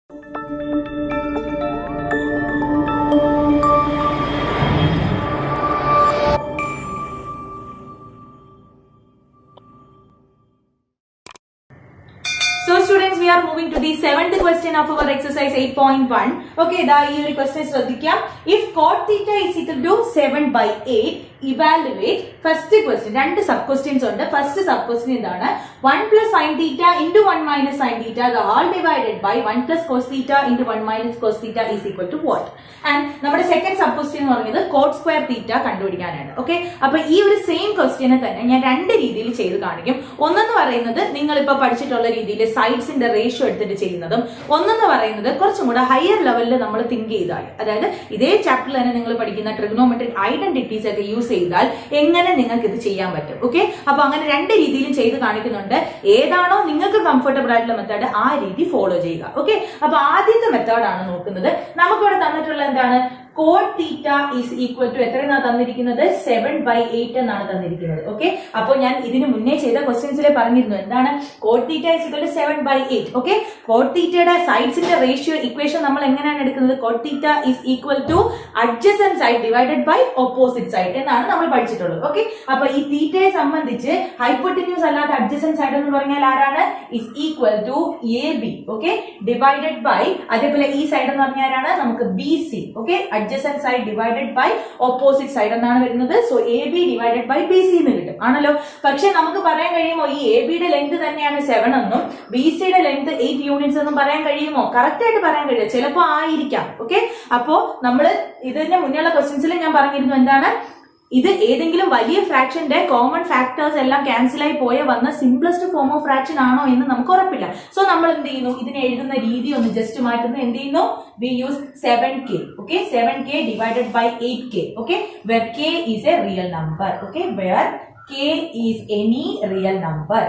So students, we are moving to the seventh question of our exercise 8.1. Okay, ദാ ഈ ഒരു question ശ്രദ്ധിക്കാം if cot theta is equal to seven by eight evaluate first question രണ്ട് sub questions ഉണ്ട് first sub question എന്താണ് one plus sine theta into one minus sine theta the whole divided by one plus cos theta into one minus cos theta is equal to what and നമ്മുടെ second sub question എന്ന് പറയുന്നത് cot square theta കണ്ടുപിടിക്കാനാണ് okay അപ്പൊ ഈ ഒരു same ക്വസ്റ്റ്യനെ തന്നെ ഞാൻ രണ്ട് രീതിയിൽ ചെയ്ത് കാണിക്കും ഒന്നെന്ന് പറയുന്നത് നിങ്ങൾ ഇപ്പൊ പഠിച്ചിട്ടുള്ള രീതിയിൽ സൈഡ്സിന്റെ റേഷ്യോ എടുത്തിട്ട് ചെയ്യുന്നതും ഒന്നെന്ന് പറയുന്നത് കുറച്ചും കൂടെ ഹയർ ലെവലിൽ നമ്മൾ തിങ്ക് ചെയ്താൽ അതായത് ഇതേ ചാപ്റ്ററിൽ തന്നെ നിങ്ങൾ പഠിക്കുന്ന ട്രിഗ്നോമെട്രിക് ഐഡന്റിറ്റീസ് ഒക്കെ യൂസ് ചെയ്താൽ എങ്ങനെ നിങ്ങൾക്ക് ഇത് ചെയ്യാൻ പറ്റും ഓക്കെ അപ്പൊ അങ്ങനെ രണ്ട് രീതിയിലും ചെയ്ത് കാണിക്കുന്നുണ്ട് ഏതാണോ നിങ്ങൾക്ക് കംഫർട്ടബിൾ ആയിട്ടുള്ള മെത്തേഡ് ആ രീതി ഫോളോ ചെയ്യുക ഓക്കെ അപ്പൊ ആദ്യത്തെ മെത്തേഡാണ് നോക്കുന്നത് നമുക്കിവിടെ തന്നിട്ടുള്ള എന്താണ് cot theta is equal to എത്രയാണ് തന്നിരിക്കുന്നത് സെവൻ ബൈ എയ്റ്റ് എന്നാണ് തന്നിരിക്കുന്നത് ഓക്കെ അപ്പോൾ ഞാൻ ഇതിന് മുന്നേ ചെയ്ത ക്വസ്റ്റ്യൻസിൽ പറഞ്ഞിരുന്നു എന്താണ് cot theta is equal to seven by eight okay cot തീറ്റയുടെ സൈഡ്സിന്റെ റേഷ്യോ ഇക്വേഷൻ നമ്മൾ എങ്ങനെയാണ് എടുക്കുന്നത് cot theta is equal to adjacent side divided by opposite side എന്നാണ് നമ്മൾ പഠിച്ചിട്ടുള്ളത് ഓക്കെ അപ്പൊ ഈ തീറ്റയെ സംബന്ധിച്ച് ഹൈപ്പോട്ടിന്യൂസ് അല്ലാത്ത അഡ്ജസൻ സൈഡ് എന്ന് പറഞ്ഞാൽ ആരാണ് is equal to A B okay divided by അതേപോലെ ഈ സൈഡ് എന്ന് പറഞ്ഞാൽ ആരാണ് നമുക്ക് B C okay adjacent side divided by opposite side എന്നാണ് വരുന്നത് so A B divided by B C എന്ന് കിട്ടും ആണല്ലോ പക്ഷെ നമുക്ക് പറയാൻ കഴിയുമോ ഈ എ ബിയുടെ ലെങ്ത് തന്നെയാണ് സെവൻ എന്നും ബി സിയുടെ ലെങ്ത് എയ്റ്റ് യൂണിറ്റ്സ് എന്നും പറയാൻ കഴിയുമോ കറക്റ്റ് ആയിട്ട് പറയാൻ കഴിയും ചിലപ്പോൾ ആയിരിക്കാം ഓക്കെ അപ്പോ നമ്മൾ ഇതിന്റെ മുന്നേയുള്ള ക്വസ്റ്റ്യൻസിൽ ഞാൻ പറഞ്ഞിരുന്നു എന്താണ് ഇത് ഏതെങ്കിലും വലിയ ഫ്രാക്ഷന്റെ കോമൺ ഫാക്ടേഴ്സ് എല്ലാം ക്യാൻസൽ ആയി പോയ വന്ന സിംപ്ലസ്റ്റ് ഫോം ഓഫ് ഫ്രാക്ഷൻ ആണോ എന്ന് നമുക്ക് ഉറപ്പില്ല സോ നമ്മൾ എന്ത് ചെയ്യുന്നു ഇതിനെ എഴുതുന്ന രീതി ഒന്ന് ജസ്റ്റ് മാറ്റുന്നു എന്ത് ചെയ്യുന്നു we use seven K okay seven K divided by eight K okay where K is a real number okay where K is any real number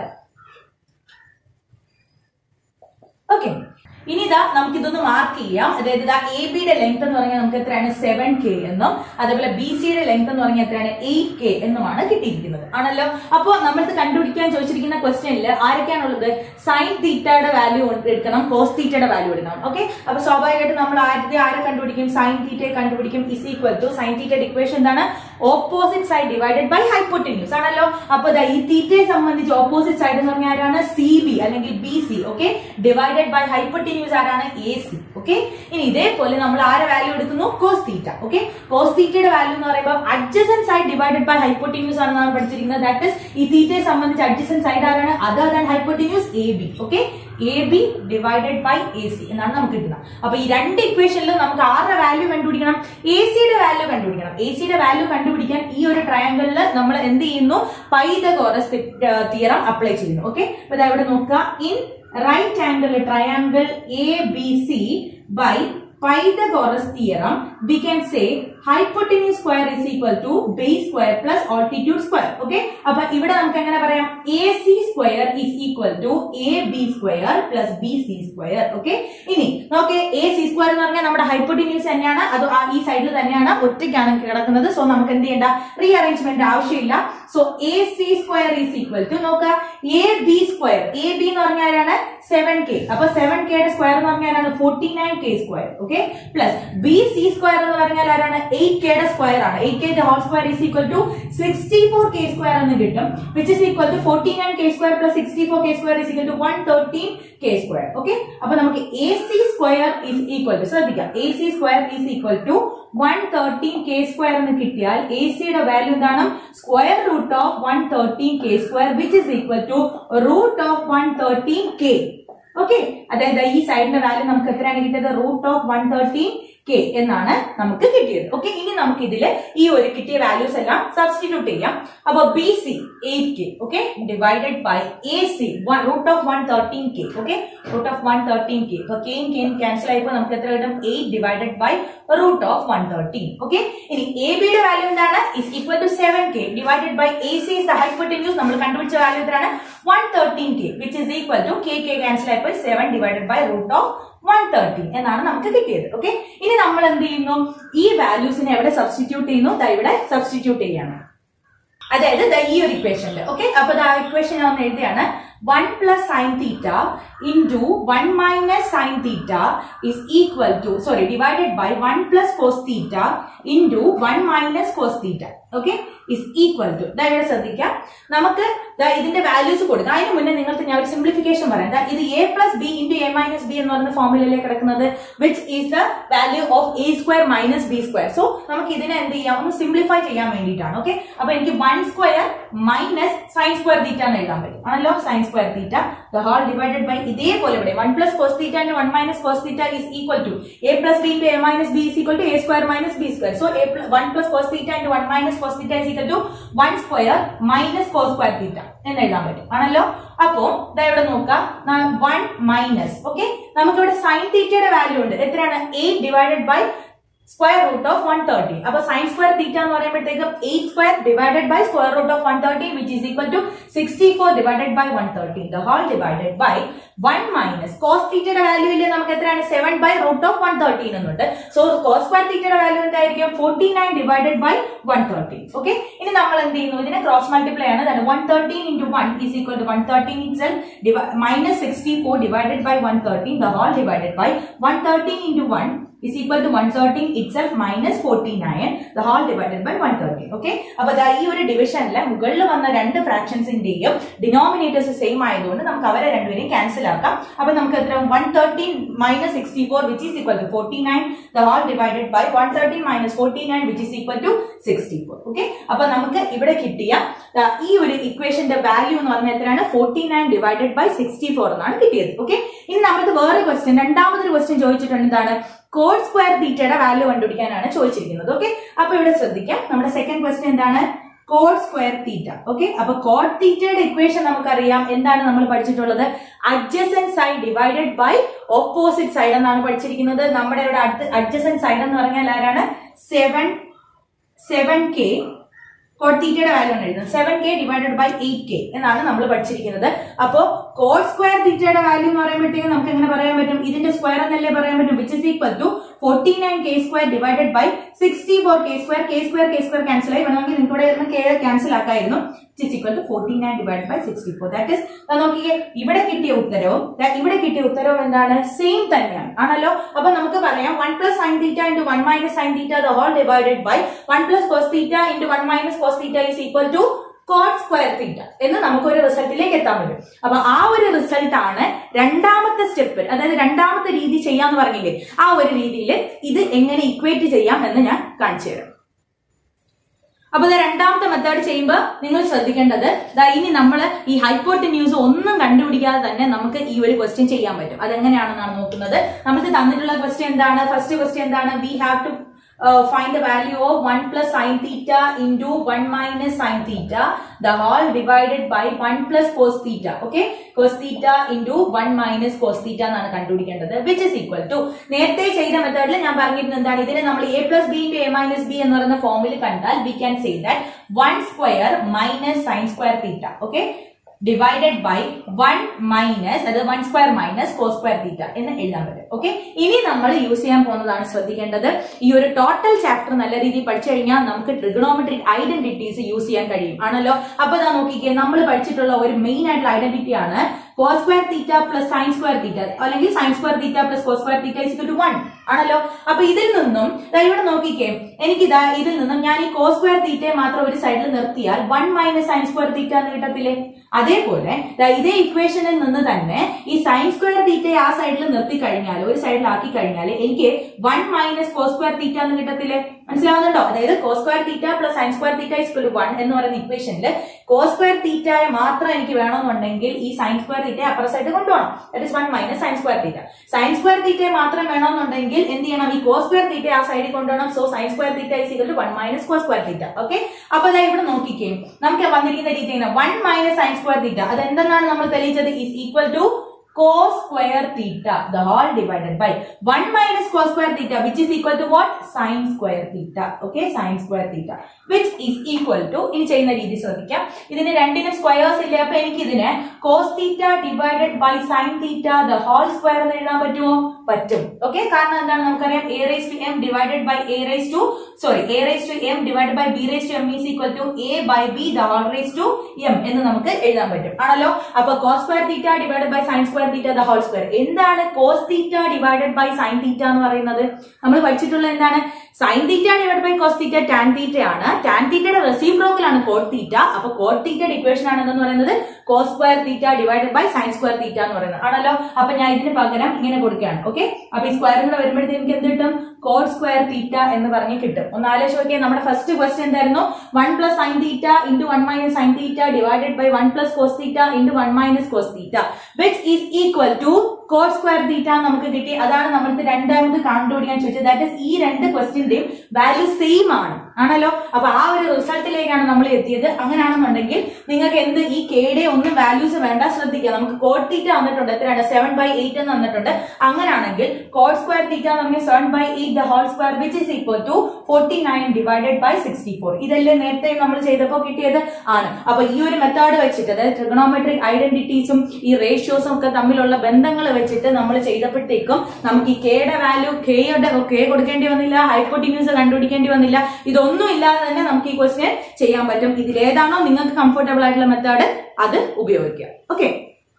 okay ഇനി ഇതാ നമുക്ക് ഇതൊന്ന് മാർക്ക് ചെയ്യാം അതായത് ഇതാ എ ബിയുടെ ലെങ്ത് എന്ന് പറഞ്ഞാൽ നമുക്ക് എത്രയാണ് സെവൻ കെ എന്നും അതേപോലെ ബി സിയുടെ ലെങ്ത് എന്ന് പറഞ്ഞാൽ എത്രയാണ് എയ്റ്റ് കെ എന്നുമാണ് കിട്ടിയിരിക്കുന്നത് ആണല്ലോ അപ്പോൾ നമ്മൾക്ക് കണ്ടുപിടിക്കാൻ ചോദിച്ചിരിക്കുന്ന ക്വസ്റ്റ്യനിൽ ആരൊക്കെയാണുള്ളത് സൈൻ തീറ്റയുടെ വാല്യൂ എടുക്കണം കോസ് തീറ്റയുടെ വാല്യൂ എടുക്കണം ഓക്കെ അപ്പൊ സ്വാഭാവികമായിട്ട് നമ്മൾ ആദ്യം ആരെ കണ്ടുപിടിക്കും സൈൻ തീറ്റയെ കണ്ടുപിടിക്കും ഇസ് ഈക്വൽ ടു സൈൻ തീറ്റയുടെ ഇക്വേഷൻ എന്താണ് opposite side divided by hypotenuse ആണല്ലോ അപ്പൊ ദാ ഈ തീറ്റയെ സംബന്ധിച്ച് ഓപ്പോസിറ്റ് സൈഡ് എന്ന് പറഞ്ഞാൽ ആരാണ് സി ബി അല്ലെങ്കിൽ B C okay divided by hypotenuse ആരാണ് എ സി ഓക്കെ ഇനി ഇതേപോലെ നമ്മൾ ആരെ വാല്യൂ എടുക്കുന്നു കോസ് തീറ്റ ഓക്കെ കോസ് തീറ്റയുടെ വാല്യൂ എന്ന് പറയുമ്പോൾ adjacent side divided by hypotenuse ആണെന്നാണ് പഠിച്ചിരിക്കുന്നത് ദാറ്റ് ഇസ് ഈ തീറ്റയെ സംബന്ധിച്ച് അഡ്ജസൻ സൈഡ് ആരാണ് other than hypotenuse A B okay A B divided by A C എന്നാണ് നമുക്ക് കിട്ടുന്നത് അപ്പൊ ഈ രണ്ട് ഇക്വേഷനിലും നമുക്ക് ആരുടെ വാല്യൂ കണ്ടുപിടിക്കണം എ സിയുടെ വാല്യൂ കണ്ടുപിടിക്കണം എ സിയുടെ വാല്യൂ കണ്ടുപിടിക്കാൻ ഈ ഒരു ട്രയാങ്കിളിൽ നമ്മൾ എന്ത് ചെയ്യുന്നു പൈതഗോറസ് തിയറം അപ്ലൈ ചെയ്യുന്നു ഓക്കെ അപ്പൊ ഇതാ ഇവിടെ നോക്കുക in right angle triangle A B C by Pythagoras theorem, we can say hypotenuse square is equal to base square plus altitude square. Okay? അപ്പൊ ഇവിടെ നമുക്ക് എങ്ങനെ പറയാം A C square is equal to A B square plus B C square okay ഇനി നോക്കെ A C square എന്ന് പറഞ്ഞാൽ നമ്മുടെ ഹൈപ്പോട്ടിന്യൂസ് തന്നെയാണ് അത് ആ ഈ സൈഡിൽ തന്നെയാണ് ഒറ്റയ്ക്കാണ് കിടക്കുന്നത് സോ നമുക്ക് എന്ത് ചെയ്യണ്ട റീ അറേഞ്ച്മെന്റ് ആവശ്യമില്ല so A C square is equal to നോക്കുക A B square A B എന്ന് പറഞ്ഞാലാണ് സെവൻ കെ അപ്പൊ സെവൻ കെയുടെ സ്ക്വയർ എന്ന് പറഞ്ഞാലാണ് forty nine K square okay plus B C square എന്ന് പറഞ്ഞാൽ ആരാണ് എയ്റ്റ് കെയുടെ സ്ക്വയർ ആണ് എയ്റ്റ് കെയുടെ whole square is equal to sixty four K square എന്ന് കിട്ടും which is equal to forty nine K square plus sixty four K square is equal to one thirteen K square okay അപ്പൊ നമുക്ക് A C square is equal to ശ്രദ്ധിക്കാം A C square is equal to one thirteen K square എന്ന് കിട്ടിയാൽ A സിയുടെ value എന്താണ് square root of one thirteen K square which is equal to root of one thirteen K okay അതായത് ഈ സൈഡിന്റെ value നമുക്ക് എത്രയാണ് കിട്ടിയത് root of one thirteen K എന്നാണ് നമുക്ക് കിട്ടിയത് ഓക്കെ ഇനി നമുക്ക് ഇതില് ഈ ഒരു കിട്ടിയ വാല്യൂസ് എല്ലാം സബ്സ്റ്റിറ്റ്യൂട്ട് ചെയ്യാം അപ്പൊ B C eight K okay divided by A C root of one thirteen K okay root of one thirteen K അപ്പൊ കെയും കെയും ക്യാൻസൽ ആയപ്പോൾ നമുക്ക് എത്ര കിട്ടും eight divided by root of one thirteen okay ഇനി എ ബിയുടെ വാല്യൂ എന്താണ് is equal to seven K divided by A C is the hypotenuse നമ്മൾ കണ്ടുപിടിച്ച വാല്യൂ എത്രയാണ് one thirteen K which is equal to K K cancel ആയപ്പോൾ seven divided by root of one thirty എന്നാണ് നമുക്ക് കിട്ടിയത് okay ഇനി നമ്മൾ എന്ത് ചെയ്യുന്നു ഈ വാല്യൂസിനെ എവിടെ സബ്സ്റ്റിറ്റ്യൂട്ട് ചെയ്യുന്നു ദാ ഇവിടെ സബ്സ്റ്റിറ്റ്യൂട്ട് ചെയ്യാണ് അതായത് ദാ ഈ ഒരു ഇക്വേഷനിൽ ഓക്കെ അപ്പൊ ദാ ഇക്വേഷൻ ഒന്ന് എഴുതിയാണ് one plus sine theta into one minus sine theta is equal to sorry divided by one plus cos theta into one minus cos theta okay is equal to ദാ ഇവിടെ ശ്രദ്ധിക്കാം നമുക്ക് ദാ ഇതിന്റെ വാല്യൂസ് കൊടുക്കാം അതിന് മുന്നേ നിങ്ങൾക്ക് ഞാൻ ഒരു സിംപ്ലിഫിക്കേഷൻ പറയാം ദാ ഇത് A plus B into A minus B എന്ന് പറയുന്ന ഫോർമുലയിലേക്ക് കിടക്കുന്നത് which is the value of A square minus B square so നമുക്ക് ഇതിനെ എന്ത് ചെയ്യാം ഒന്ന് സിംപ്ലിഫൈ ചെയ്യാൻ വേണ്ടിയിട്ടാണ് ഓക്കെ അപ്പൊ എനിക്ക് one square minus sine square theta എന്ന് എഴുതാൻ പറ്റും ആണല്ലോ sine square theta the whole divided by ഇതേപോലെ ഇവിടെ one plus cos theta and one minus cos theta is equal to A plus B into A minus B is equal to A square minus B square so A one plus cos theta and one minus cos theta is equal to one square minus cos square theta എന്ന് എഴുതാൻ പറ്റും ആണല്ലോ അപ്പോ ദാ ഇവിടെ നോക്കാം one minus okay നമുക്കിവിടെ sine തീറ്റയുടെ വാല്യൂ ഉണ്ട് എത്രയാണ് eight divided by square root of one thirty അപ്പൊ സൈൻ സ്ക്വയർ തീറ്റ എന്ന് പറയുമ്പോഴത്തേക്കും eight square divided by square root of one thirty which is equal to sixty four divided by one thirty the whole divided by one minus cos തീറ്റയുടെ value ഇല്ലേ നമുക്ക് എത്രയാണ് seven by root of one thirteen എന്നുണ്ട് so cos square തീറ്റയുടെ value എന്തായിരിക്കും forty nine divided by one thirty okay ഇനി നമ്മൾ എന്ത് ചെയ്യുന്നു ഇതിനെ ക്രോസ് മൾട്ടിപ്ലൈ ആണ് one thirteen into one is equal to one thirteen it minus sixty four divided by one thirteen the whole divided by one thirteen into one is equal to 113 itself minus 49 the whole divided by 130 okay അപ്പൊ ദാ ഈ ഒരു ഡിവിഷനിലെ മുകളിൽ വന്ന രണ്ട് ഫ്രാക്ഷൻസിന്റെയും denominators same ആയതുകൊണ്ട് നമുക്ക് അവരെ രണ്ടുപേരെയും ക്യാൻസൽ ആക്കാം അപ്പൊ നമുക്ക് എത്ര one thirteen minus sixty four which is equal to forty nine the whole divided by one thirteen minus forty nine which is equal to sixty four okay അപ്പൊ നമുക്ക് ഇവിടെ കിട്ടിയ ദാ ഈ ഒരു ഇക്വേഷന്റെ വാല്യൂ എന്ന് പറഞ്ഞാൽ എത്രയാണ് forty nine divided by sixty four എന്നാണ് കിട്ടിയത് ഓക്കെ ഇനി നമുക്ക് വേറെ ക്വസ്റ്റ്യൻ രണ്ടാമതൊരു ക്വസ്റ്റ്യൻ ചോദിച്ചിട്ടുണ്ട് എന്താണ് കോഡ് സ്ക്വയർ തീറ്റയുടെ വാല്യൂ കണ്ടുപിടിക്കാനാണ് ചോദിച്ചിരിക്കുന്നത് ഓക്കെ അപ്പൊ ഇവിടെ ശ്രദ്ധിക്കാം നമ്മുടെ സെക്കൻഡ് ക്വസ്റ്റ്യൻ എന്താണ് കോഡ് സ്ക്വയർ തീറ്റ ഓക്കെ അപ്പൊ കോഡ് തീറ്റയുടെ ഇക്വേഷൻ നമുക്കറിയാം എന്താണ് നമ്മൾ പഠിച്ചിട്ടുള്ളത് adjacent side divided by opposite side എന്നാണ് പഠിച്ചിരിക്കുന്നത് നമ്മുടെ ഇവിടെ അഡ്ജസൻ സൈഡ് എന്ന് പറഞ്ഞാൽ ആരാണ് സെവൻ സെവൻ കെ കോഡ് തീറ്റയുടെ വാല്യൂ ആണ് എഴുതുന്നത് seven K divided by eight K എന്നാണ് നമ്മൾ പഠിച്ചിരിക്കുന്നത് അപ്പോ കോഡ് സ്ക്വയർ തീറ്റയുടെ വാല്യൂ എന്ന് പറയുമ്പോഴത്തേക്കും നമുക്ക് എങ്ങനെ പറയാൻ പറ്റും ഇതിന്റെ സ്ക്വയർ എന്നല്ലേ പറയാൻ പറ്റും which is equal to forty nine K square divided by sixty four K square K square K square cancel ആയി വേണമെങ്കിൽ നിങ്ങൾക്ക് ഇവിടെ ഇരുന്ന് കെ ക്യാൻസൽ ആക്കായിരുന്നു is equal to forty nine divide by sixty four that is നോക്കിയേ ഇവിടെ കിട്ടിയ ഉത്തരവും ദാ ഇവിടെ കിട്ടിയ ഉത്തരവും എന്താണ് സെയിം തന്നെയാണ് ആണല്ലോ അപ്പൊ നമുക്ക് പറയാം one plus sine theta into one minus sine theta the whole divided by one plus cos theta into one minus cos theta is equal to cot square theta എന്ന് നമുക്കൊരു റിസൾട്ടിലേക്ക് എത്താൻ പറ്റും അപ്പൊ ആ ഒരു റിസൾട്ട് ആണ് രണ്ടാമത്തെ സ്റ്റെപ്പ് അതായത് രണ്ടാമത്തെ രീതി ചെയ്യാന്ന് പറഞ്ഞില്ലേ ആ ഒരു രീതിയിൽ ഇത് എങ്ങനെ ഇക്വേറ്റ് ചെയ്യാം എന്ന് ഞാൻ കാണിച്ചു തരാം അപ്പൊ ഇത് രണ്ടാമത്തെ മെത്തേഡ് ചെയ്യുമ്പോൾ നിങ്ങൾ ശ്രദ്ധിക്കേണ്ടത് ദാ ഇനി നമ്മൾ ഈ ഹൈപ്പോട്ട് ന്യൂസ് ഒന്നും കണ്ടുപിടിക്കാതെ തന്നെ നമുക്ക് ഈ ഒരു ക്വസ്റ്റ്യൻ ചെയ്യാൻ പറ്റും അതെങ്ങനെയാണെന്നാണ് നോക്കുന്നത് നമുക്ക് തന്നിട്ടുള്ള ക്വസ്റ്റ്യൻ എന്താണ് ഫസ്റ്റ് ക്വസ്റ്റ്യൻ എന്താണ് we have to uh, find the value of 1 plus sine theta into 1 minus sine theta the whole divided by 1 plus cos theta okay cos theta into 1 minus cos theta എന്നാണ് കണ്ടുപിടിക്കേണ്ടത് which is equal to നേരത്തെ ചെയ്ത മെത്തേഡിൽ ഞാൻ പറഞ്ഞിരുന്നത് എന്താണ് ഇതിനെ നമ്മൾ a plus b into a minus b എന്ന് പറയുന്ന ഫോമിൽ കണ്ടാൽ we can say that 1 square minus sine square theta okay divided by one minus അത് one square minus cos square theta എന്ന് എഴുതാൻ പറ്റും ഓക്കെ ഇനി നമ്മൾ യൂസ് ചെയ്യാൻ പോകുന്നതാണ് ശ്രദ്ധിക്കേണ്ടത് ഈ ഒരു ടോട്ടൽ ചാപ്റ്റർ നല്ല രീതിയിൽ പഠിച്ചു കഴിഞ്ഞാൽ നമുക്ക് ട്രിഗണോമെട്രിക് ഐഡന്റിറ്റീസ് യൂസ് ചെയ്യാൻ കഴിയും ആണല്ലോ അപ്പൊ ഇതാ നോക്കിക്കേ നമ്മൾ പഠിച്ചിട്ടുള്ള ഒരു മെയിൻ ആയിട്ടുള്ള ഐഡന്റിറ്റി ആണ് cos square theta plus sine square theta അല്ലെങ്കിൽ sine square theta plus cos square theta is to one ആണല്ലോ അപ്പൊ ഇതിൽ നിന്നും ദാ ഇവിടെ നോക്കിക്കേ എനിക്കിതാ ഇതിൽ നിന്നും ഞാൻ ഈ കോ സ്ക്വയർ തീറ്റയെ മാത്രം ഒരു സൈഡിൽ നിർത്തിയാൽ one minus sine square theta എന്ന് കിട്ടത്തില്ലേ അതേപോലെ ദാ ഇതേ ഇക്വേഷനിൽ നിന്ന് തന്നെ ഈ സൈൻ സ്ക്വയർ തീറ്റയെ ആ സൈഡിൽ നിർത്തി കഴിഞ്ഞാൽ ഒരു സൈഡിലാക്കി കഴിഞ്ഞാൽ എനിക്ക് one minus cos square theta എന്ന് കിട്ടത്തില്ലേ മനസ്സിലാവുന്നുണ്ടോ അതായത് cos square theta plus sine square theta is to one എന്ന് പറയുന്ന ഇക്വേഷനിൽ കോ സ്ക്വയർ തീറ്റയെ മാത്രം എനിക്ക് വേണമെന്നുണ്ടെങ്കിൽ ഈ സൈൻ സ്ക്വയർ തീറ്റയെ അപ്പുറ സൈഡ് കൊണ്ടുപോകണം that is one minus sine square theta sine square തീറ്റയെ മാത്രം വേണമെന്നുണ്ടെങ്കിൽ എന്ത് ചെയ്യണം ഈ കോ സ്ക്വയർ തീറ്റ ആ സൈഡിൽ കൊണ്ടുപോകണം so sine square theta is equal to one minus cos square theta okay അപ്പൊ ദാ ഇവിടെ നോക്കിക്കേ നമുക്ക് വന്നിരിക്കുന്ന രീതി എങ്ങനെ one minus sine square theta അത് എന്തെന്നാണ് നമ്മൾ തെളിയിച്ചത് is equal to cos square theta the whole divided by 1 minus cos square theta which is equal to what sin square theta okay sin square theta which is equal to ഇനി ചെയ്യുന്ന രീതി ശ്രദ്ധിക്കാം ഇതിന് രണ്ടിനും സ്ക്വയേഴ്സ് ഇല്ല അപ്പൊ എനിക്ക് ഇതിനെ cos theta divided by sine theta the whole square എന്ന് എഴുതാൻ പറ്റുമോ പറ്റും ഓക്കെ കാരണം എന്താണ് നമുക്കറിയാം A raise to M divided by A raise to sorry A raise to M divide by B raise to M is equal to A by B the whole raise to M എന്ന് നമുക്ക് എഴുതാൻ പറ്റും ആണല്ലോ അപ്പൊ cos square theta divided by sine square theta the whole square എന്താണ് cos theta divided by sine theta എന്ന് പറയുന്നത് നമ്മൾ പഠിച്ചിട്ടുള്ള എന്താണ് sine theta divide by cos theta tan theta ആണ് ടാൻ തീറ്റയുടെ റെസിപ്രോക്കൽ ആണ് കോട്ട് തീറ്റ അപ്പൊ കോട്ട് തീറ്റയുടെ ഇക്വേഷൻ ആണ് എന്ന് പറയുന്നത് cos square theta divided by sine square theta എന്ന് പറയുന്നത് ആണല്ലോ അപ്പൊ ഞാൻ ഇതിന് പകരം ഇങ്ങനെ കൊടുക്കുകയാണ് ഓക്കെ അപ്പൊ ഈ സ്ക്വയർ കൂടെ വരുമ്പോഴത്തേക്ക് നമുക്ക് എന്ത് കിട്ടും കോഡ് സ്ക്വയർ തീറ്റ എന്ന് പറഞ്ഞ് കിട്ടും ഒന്ന് ആലോചിച്ച് നോക്കിയാൽ നമ്മുടെ ഫസ്റ്റ് ക്വസ്റ്റ്യൻ എന്തായിരുന്നു one plus sine theta into one minus sine theta divided by one plus cos theta into one minus cos theta which is equal to cot square theta നമുക്ക് കിട്ടി അതാണ് നമ്മൾക്ക് രണ്ടാമത് കണ്ടുപിടിക്കാൻ ചോദിച്ചത് ദാറ്റ് ഇസ് ഈ രണ്ട് ക്വസ്റ്റ്യന്റെയും വാല്യൂ സെയിം ആണ് ആണല്ലോ അപ്പൊ ആ ഒരു റിസൾട്ടിലേക്കാണ് നമ്മൾ എത്തിയത് അങ്ങനെയാണെന്നുണ്ടെങ്കിൽ നിങ്ങൾക്ക് എന്ത് ഈ കെയുടെ ഒന്നും വാല്യൂസ് വേണ്ട ശ്രദ്ധിക്കുക നമുക്ക് കോഡ് തീറ്റ വന്നിട്ടുണ്ട് എത്രയാണ് സെവൻ ബൈ എയ്റ്റ് എന്ന് വന്നിട്ടുണ്ട് അങ്ങനെയാണെങ്കിൽ കോഡ് സ്ക്വയർ തീറ്റ എന്ന് പറഞ്ഞാൽ seven by eight the whole square which is equal to forty nine divided by sixty four ഇതല്ലേ നേരത്തെ നമ്മൾ ചെയ്തപ്പോൾ കിട്ടിയത് ആണ് അപ്പൊ ഈ ഒരു മെത്തേഡ് വെച്ചിട്ട് അതായത് ട്രിഗണോമെട്രിക് ഐഡന്റിറ്റീസും ഈ റേഷ്യോസും ഒക്കെ തമ്മിലുള്ള ബന്ധങ്ങൾ വെച്ചിട്ട് നമ്മൾ ചെയ്തപ്പോഴത്തേക്കും നമുക്ക് ഈ കെയുടെ വാല്യൂ കെയുടെ കെ കൊടുക്കേണ്ടി വന്നില്ല ഹൈപ്പോട്ടിന്യൂസ് കണ്ടുപിടിക്കേണ്ടി വന്നില്ല ഇതൊന്നും ഇല്ലാതെ തന്നെ നമുക്ക് ഈ ക്വസ്റ്റ്യൻ ചെയ്യാൻ പറ്റും ഇതിലേതാണോ നിങ്ങൾക്ക് കംഫർട്ടബിൾ ആയിട്ടുള്ള മെത്തേഡ് അത് ഉപയോഗിക്കുക okay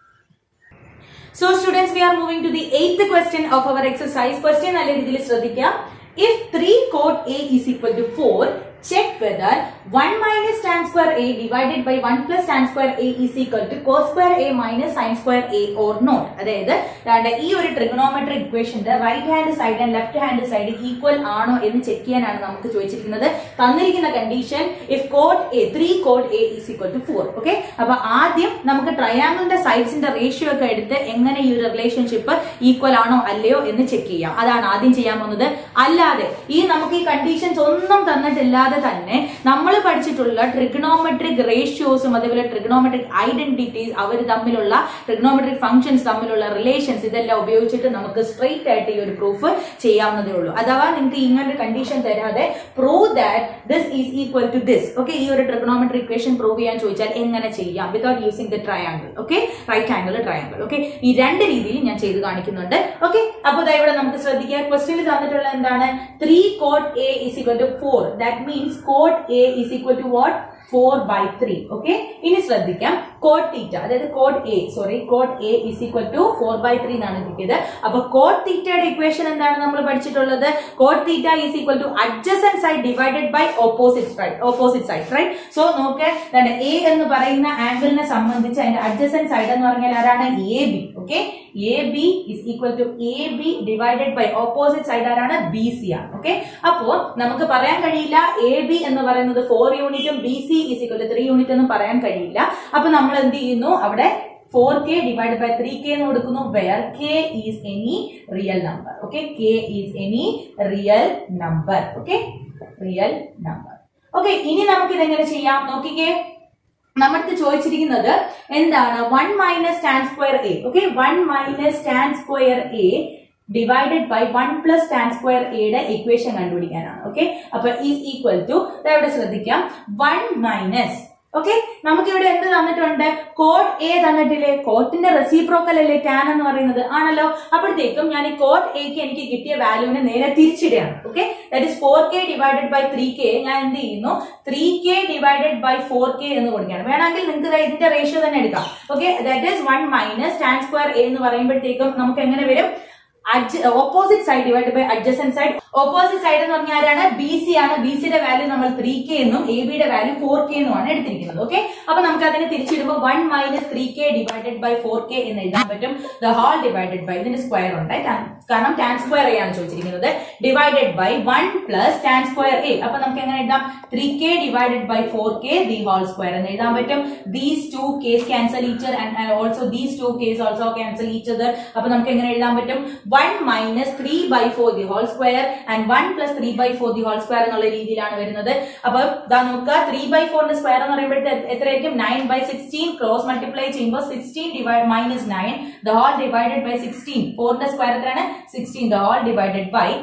so students we are moving to the eighth question of our exercise question നല്ല രീതിയിൽ ശ്രദ്ധിക്കാം if three cot A is equal to four check whether 1 minus tan square a divided by 1 plus tan square a is equal to cos square a minus sin square a or not അതായത് ദാണ്ട ഈ ഒരു trigonometric ഇക്വേഷന്റെ right hand side and left hand side equal ആണോ എന്ന് check ചെയ്യാനാണ് നമുക്ക് ചോദിച്ചിരിക്കുന്നത് തന്നിരിക്കുന്ന condition if cot A three cot A is equal to four okay അപ്പൊ ആദ്യം നമുക്ക് ട്രയാങ്കിളിന്റെ സൈഡ്സിന്റെ റേഷ്യോ ഒക്കെ എടുത്ത് എങ്ങനെ ഈ ഒരു റിലേഷൻഷിപ്പ് ഈക്വൽ ആണോ അല്ലയോ എന്ന് ചെക്ക് ചെയ്യാം അതാണ് ആദ്യം ചെയ്യാൻ പോകുന്നത് അല്ലാതെ ഈ നമുക്ക് ഈ കണ്ടീഷൻസ് ഒന്നും തന്നിട്ടില്ലാതെ തന്നെ നമ്മൾ പഠിച്ചിട്ടുള്ള ട്രിഗണോമെട്രിക് റേഷ്യോസും അതേപോലെ ട്രിഗണോമെട്രിക് ഐഡന്റിറ്റീസ് അവർ തമ്മിലുള്ള ട്രിഗണോമെട്രിക് ഫംഗ്ഷൻസ് തമ്മിലുള്ള റിലേഷൻസ് ഇതെല്ലാം ഉപയോഗിച്ചിട്ട് നമുക്ക് സ്ട്രെയിറ്റ് ആയിട്ട് ഈ ഒരു പ്രൂഫ് ചെയ്യാവുന്നതേ ഉള്ളൂ അഥവാ നിങ്ങൾക്ക് ഇങ്ങനൊരു കണ്ടീഷൻ തരാതെ prove that this is equal to this okay ഈ ഒരു ട്രിഗണോമെട്രിക് ഇക്വേഷൻ പ്രൂവ് ചെയ്യാൻ ചോദിച്ചാൽ എങ്ങനെ ചെയ്യാം without using the triangle okay right angle triangle okay ഈ രണ്ട് രീതിയിൽ ഞാൻ ചെയ്ത് കാണിക്കുന്നുണ്ട് ഓക്കെ അപ്പോൾ ദാ ഇവിടെ നമുക്ക് ശ്രദ്ധിക്കാം ക്വസ്റ്റ്യനിൽ തന്നിട്ടുള്ള എന്താണ് three cot A is equal to four that means cot A is equal to what four by three okay ഇനി ശ്രദ്ധിക്കാം കോഡ് തീറ്റ അതായത് cot A sorry cot A is equal to four by three എന്നാണ് കിട്ടിയത് അപ്പൊ cot തീറ്റയുടെ equation എന്താണ് നമ്മൾ പഠിച്ചിട്ടുള്ളത് cot theta is equal to adjacent side divided by opposite side opposite side right so നോക്ക് എ എന്ന് പറയുന്ന ആംഗിളിനെ സംബന്ധിച്ച് അതിന്റെ അഡ്ജസൻ സൈഡ് എന്ന് പറഞ്ഞാൽ ആരാണ് A B okay A B is equal to A B divided by opposite side ആരാണ് ബി സി ആണ് ഓക്കെ അപ്പോ നമുക്ക് പറയാൻ കഴിയില്ല എ ബി എന്ന് പറയുന്നത് ഫോർ യൂണിറ്റും B C is equal to three unit ഒന്നും പറയാൻ കഴിയില്ല അപ്പൊ നമ്മൾ എന്ത് ചെയ്യുന്നു അവിടെ four K divide by three K എന്ന് കൊടുക്കുന്നു where K is any real number okay K is any real number okay real number okay ഇനി നമുക്ക് ഇതെങ്ങനെ ചെയ്യാം നോക്കിക്കേ നമ്മൾക്ക് ചോദിച്ചിരിക്കുന്നത് എന്താണ് one minus tan square A okay one minus tan square A divided by one plus tan square എയുടെ equation കണ്ടുപിടിക്കാനാണ് okay അപ്പൊ ഈസ് ഈക്വൽ ടു ഇവിടെ ശ്രദ്ധിക്കാം വൺ മൈനസ് ഓക്കെ നമുക്ക് ഇവിടെ എന്ത് തന്നിട്ടുണ്ട് കോഡ് എ തന്നിട്ടില്ലേ കോട്ടിന്റെ റെസിപ്രോക്കൽ അല്ലേ ടാൻ എന്ന് പറയുന്നത് ആണല്ലോ അപ്പോഴത്തേക്കും ഞാൻ ഈ കോഡ് എക്ക് എനിക്ക് കിട്ടിയ വാല്യൂവിനെ നേരെ തിരിച്ചിടുകയാണ് okay that is four K divided by three K ഞാൻ എന്ത് ചെയ്യുന്നു three K divided by four K എന്ന് കൊടുക്കുകയാണ് വേണമെങ്കിൽ നിങ്ങൾക്ക് ഇതിന്റെ റേഷ്യോ തന്നെ എടുക്കാം okay that is one minus tan square A എന്ന് പറയുമ്പോഴത്തേക്കും നമുക്ക് എങ്ങനെ വരും opposite side divide by adjacent side opposite side എന്ന് പറഞ്ഞാൽ ആരാണ് ബി സി ആണ് ബി സിയുടെ വാല്യൂ നമ്മൾ ത്രീ കെ എന്നും എ ബിയുടെ വാല്യൂ ഫോർ കെ എന്നുമാണ് എടുത്തിരിക്കുന്നത് ഓക്കെ അപ്പൊ നമുക്ക് അതിനെ തിരിച്ചിടുമ്പോൾ one minus three K divided by four K എന്ന് എഴുതാൻ പറ്റും ദ ഹോൾ ഡിവൈഡഡ് ബൈ ഇതിന്റെ സ്ക്വയർ ഉണ്ട് കാരണം ടാൻ സ്ക്വയർ എ ആണ് ചോദിച്ചിരിക്കുന്നത് divided by one plus tan square A അപ്പൊ നമുക്ക് എങ്ങനെ എഴുതാം three K divided by four K the whole square എന്ന് എഴുതാൻ പറ്റും these two case cancel either and also these two case also cancel either അപ്പൊ നമുക്ക് എങ്ങനെ എഴുതാൻ പറ്റും one minus three by four the whole square and one plus three by four the whole square എന്നുള്ള രീതിയിലാണ് വരുന്നത് അപ്പൊ ഇതാ നോക്കുക ത്രീ ബൈ ഫോറിന്റെ സ്ക്വയർ എന്ന് പറയുമ്പോഴത്തെ എത്രയായിരിക്കും nine by sixteen cross multiply ചെയ്യുമ്പോൾ sixteen divide minus nine the whole divided by sixteen ഫോറിന്റെ സ്ക്വയർ എത്രയാണ് sixteen the whole divided by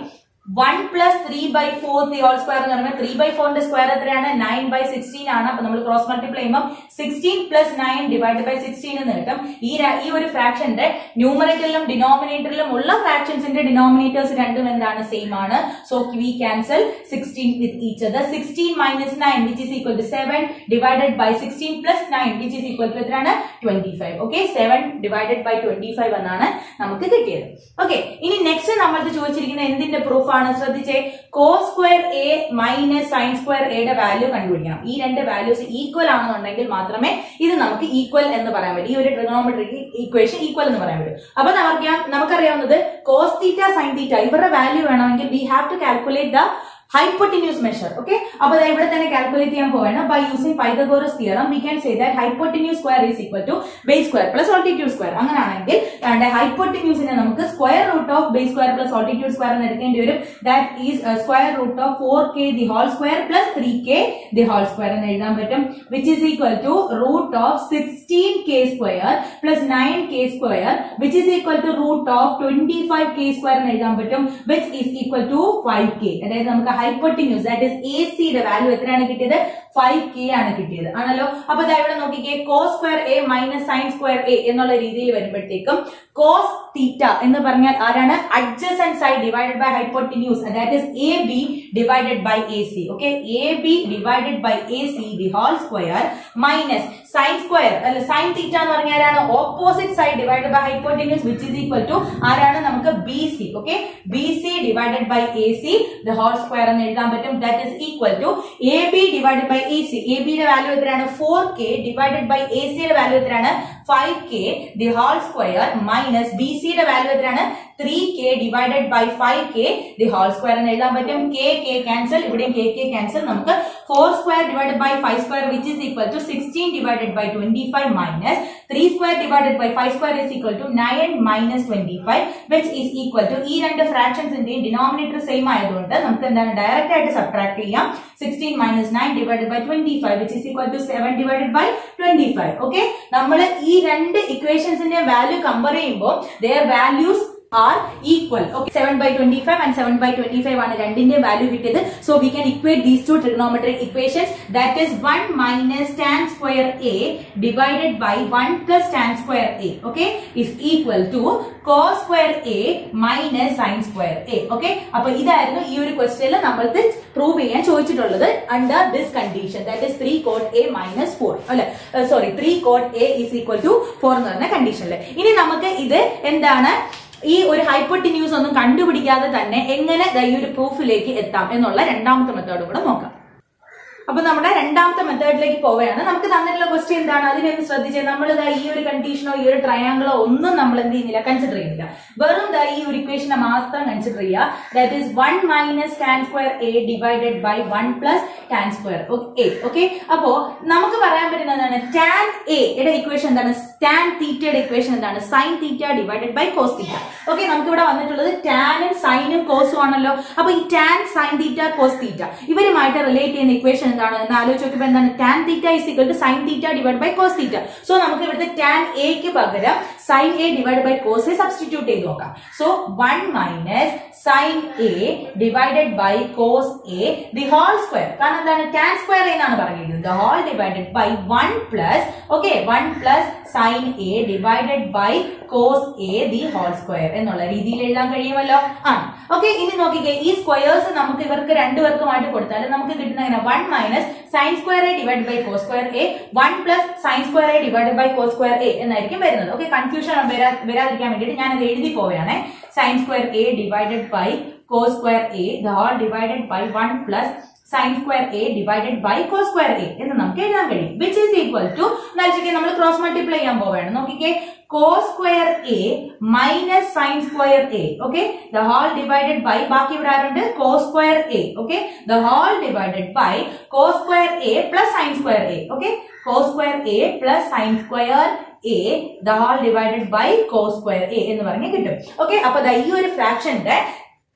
one plus three by four the whole square എന്ന് പറയുമ്പോൾ three by ഫോറിന്റെ square എത്രയാണ് nine by sixteen ആണ് അപ്പൊ നമ്മൾ ക്രോസ് മൾട്ടിപ്ലൈ ചെയ്യുമ്പോൾ sixteen plus nine divide by sixteen എന്ന് കിട്ടും ഈ ര- ഈ ഒരു ഫ്രാക്ഷന്റെ ന്യൂമറേറ്ററിലും ഡിനോമിനേറ്ററിലും ഉള്ള ഫ്രാക്ഷൻസിന്റെ ഡിനോമിനേറ്റേഴ്സ് രണ്ടും എന്താണ് സെയിം ആണ് so we cancel sixteen with each other sixteen minus nine which is equal to seven divided by sixteen plus nine which is equal to എത്രയാണ് twenty five okay seven divided by twenty five എന്നാണ് നമുക്ക് കിട്ടിയത് okay ഇനി next നമ്മൾക്ക് ചോദിച്ചിരിക്കുന്ന എന്തിന്റെ proof ആണ് ശ്രദ്ധിച്ചേ cos square A minus sine square എയുടെ വാല്യൂ കണ്ടുപിടിക്കണം ഈ രണ്ട് വാല്യൂസ് ഈക്വൽ ആണെന്നുണ്ടെങ്കിൽ മാത്രമേ ഇത് നമുക്ക് ഈക്വൽ എന്ന് പറയാൻ പറ്റൂ ഈ ഒരു ട്രിഗണോമെട്രിക് ഈക്വേഷൻ ഈക്വൽ എന്ന് പറയാൻ പറ്റും അപ്പൊ നമുക്ക് നമുക്കറിയാവുന്നത് കോസ് തീറ്റ സൈൻ തീറ്റ ഇവരുടെ വാല്യൂ വേണമെങ്കിൽ we have to calculate the hypotenuse measure okay അപ്പൊ ദാ ഇവിടെ തന്നെ കാൽക്കുലേറ്റ് ചെയ്യാൻ പോവാണ് by using Pythagoras theorem we can say that hypotenuse square is equal to base square plus altitude square അങ്ങനെയാണെങ്കിൽ ഹൈപ്പോട്ടിന്യൂസിനെ നമുക്ക് square root of base square plus altitude square എന്ന് എടുക്കേണ്ടി വരും that is square root of four K the whole square plus three K the whole square എന്ന് എഴുതാൻ പറ്റും which is equal to root of sixteen K square plus nine K square which is equal to root of twenty five K square എന്ന് എഴുതാൻ പറ്റും which is equal to five K അതായത് നമുക്ക് hypotenuse that is A സിയുടെ value എത്രയാണ് കിട്ടിയത് five K ആണ് കിട്ടിയത് ആണല്ലോ അപ്പൊ ദാ ഇവിടെ നോക്കിക്കേ cos square A minus sine square A എന്നുള്ള രീതിയിൽ വരുമ്പോഴത്തേക്കും കോസ് തീറ്റ എന്ന് പറഞ്ഞാൽ ആരാണ് adjacent side divided by hypotenuse that is A B divided by A C okay A B divided by A C the whole square minus sine square അല്ല sine theta എന്ന് പറഞ്ഞാൽ ആരാണ് opposite side divided by hypotenuse which is equal to ആരാണ് നമുക്ക് B C okay B C divided by A C the whole square എന്ന് എഴുതാൻ പറ്റും that is equal to A B divided by A C A ബിയുടെ value എത്രയാണ് four K divided by A സിയുടെ value എത്രയാണ് five K the whole square minus B സിയുടെ value എത്രയാണ് three K divided by five K the whole square എന്ന് എഴുതാൻ പറ്റും K K cancel ഇവിടെയും കെ കെ ക്യാൻസൽ നമുക്ക് four square divided by five square which is equal to sixteen divided by twenty five minus three square divided by five square is equal to nine minus twenty five which is equal to ഈ രണ്ട് ഫ്രാക്ഷൻസിന്റെയും denominator same ആയതുകൊണ്ട് നമുക്ക് എന്താണ് direct ആയിട്ട് subtract ചെയ്യാം sixteen minus nine divided by twenty five which is equal to seven divided by twenty five okay നമ്മൾ ഈ രണ്ട് ഇക്വേഷൻസിന്റെ വാല്യൂ കമ്പയർ ചെയ്യുമ്പോൾ their values are equal okay seven by twenty five and seven by twenty five ആണ് രണ്ടിന്റെ വാല്യൂ കിട്ടിയത് so we can equate these two trigonometric equations that is one minus tan square A divided by one plus tan square A okay is equal to cos square A minus sine square A okay അപ്പൊ ഇതായിരുന്നു ഈ ഒരു ക്വസ്റ്റ്യനിൽ നമ്മൾക്ക് prove ചെയ്യാൻ ചോദിച്ചിട്ടുള്ളത് under this condition that is three cot A minus four അല്ലെ sorry three cot A is equal to four എന്ന് പറഞ്ഞ കണ്ടീഷനിൽ ഇനി നമുക്ക് ഇത് എന്താണ് ഈ ഒരു ഹൈപ്പോട്ടിന്യൂസ് ഒന്നും കണ്ടുപിടിക്കാതെ തന്നെ എങ്ങനെ ദാ ഈ ഒരു പ്രൂഫിലേക്ക് എത്താം എന്നുള്ള രണ്ടാമത്തെ മെത്തേഡ് കൂടെ നോക്കാം അപ്പൊ നമ്മുടെ രണ്ടാമത്തെ മെത്തേഡിലേക്ക് പോവുകയാണ് നമുക്ക് തന്നിട്ടുള്ള ക്വസ്റ്റ്യൻ എന്താണ് അതിനൊന്ന് ശ്രദ്ധിച്ചേ നമ്മൾ ദാ ഈ ഒരു കണ്ടീഷനോ ഈ ഒരു ട്രയാങ്കിളോ ഒന്നും നമ്മൾ എന്ത് ചെയ്യുന്നില്ല കൺസിഡർ ചെയ്യുന്നില്ല വെറും ദാ ഈ ഒരു ഇക്വേഷനെ മാത്രം കൺസിഡർ ചെയ്യുക that is one minus tan square A divided by one plus tan square A okay അപ്പോ നമുക്ക് പറയാൻ പറ്റുന്ന എന്താണ് ടാൻ എ യുടെ ഇക്വേഷൻ എന്താണ് ടാൻ തീറ്റയുടെ ഇക്വേഷൻ എന്താണ് sine theta divided by cos theta okay നമുക്ക് ഇവിടെ വന്നിട്ടുള്ളത് ടാനും സൈനും കോസും ആണല്ലോ അപ്പൊ ഈ tan sine theta cos theta ഇവരുമായിട്ട് റിലേറ്റ് ചെയ്യുന്ന ഇക്വേഷൻ എന്താണ് എന്ന് ആലോചിച്ച് നോക്കുമ്പോൾ എന്താണ് tan theta is equal to sine theta divide by cos theta so നമുക്ക് ഇവിടുത്തെ ടാൻ എക്ക് പകരം sine A divide by cos A substitute ചെയ്ത് നോക്കാം so one minus sine A divided by cos A the whole square കാരണം എന്താണ് tan square എന്നാണ് പറഞ്ഞിരിക്കുന്നത് the whole divided by one plus okay one plus sine A divided by cos A the whole square എന്നുള്ള രീതിയിൽ എഴുതാൻ കഴിയുമല്ലോ ആണ് okay ഇനി നോക്കിക്കേ ഈ സ്ക്വയേഴ്സ് നമുക്ക് ഇവർക്ക് രണ്ടുപേർക്കുമായിട്ട് കൊടുത്താൽ നമുക്ക് കിട്ടുന്ന എങ്ങനെ one minus sine square A divide by cos square A one plus sine square A divide by cos square A എന്നായിരിക്കും വരുന്നത് ഓക്കെ കൺഫ്യൂഷൻ വരാതിരിക്കാൻ വേണ്ടിയിട്ട് ഞാൻ അത് എഴുതി പോവുകയാണ് sine square A divided by cos square A the whole divided by one plus sine square A divided by cos square A എന്ന് നമുക്ക് എഴുതാൻ കഴിയും വിച്ച് ഈസ് ഈക്വൽ ടു എന്നാലും നമ്മൾ ക്രോസ് മൾട്ടിപ്ലൈ ചെയ്യാൻ പോവുകയാണ് നോക്കിക്കേ cos square A minus sine square A okay the whole divided by ബാക്കി ഇവിടെ ആരുണ്ട് cos square A okay the whole divided by cos square A plus sine square A okay cos square A plus sine square A the whole divided by cos square A എന്ന് പറഞ്ഞ് കിട്ടും okay അപ്പൊ ദാ ഈ ഒരു ഫ്രാക്ഷന്റെ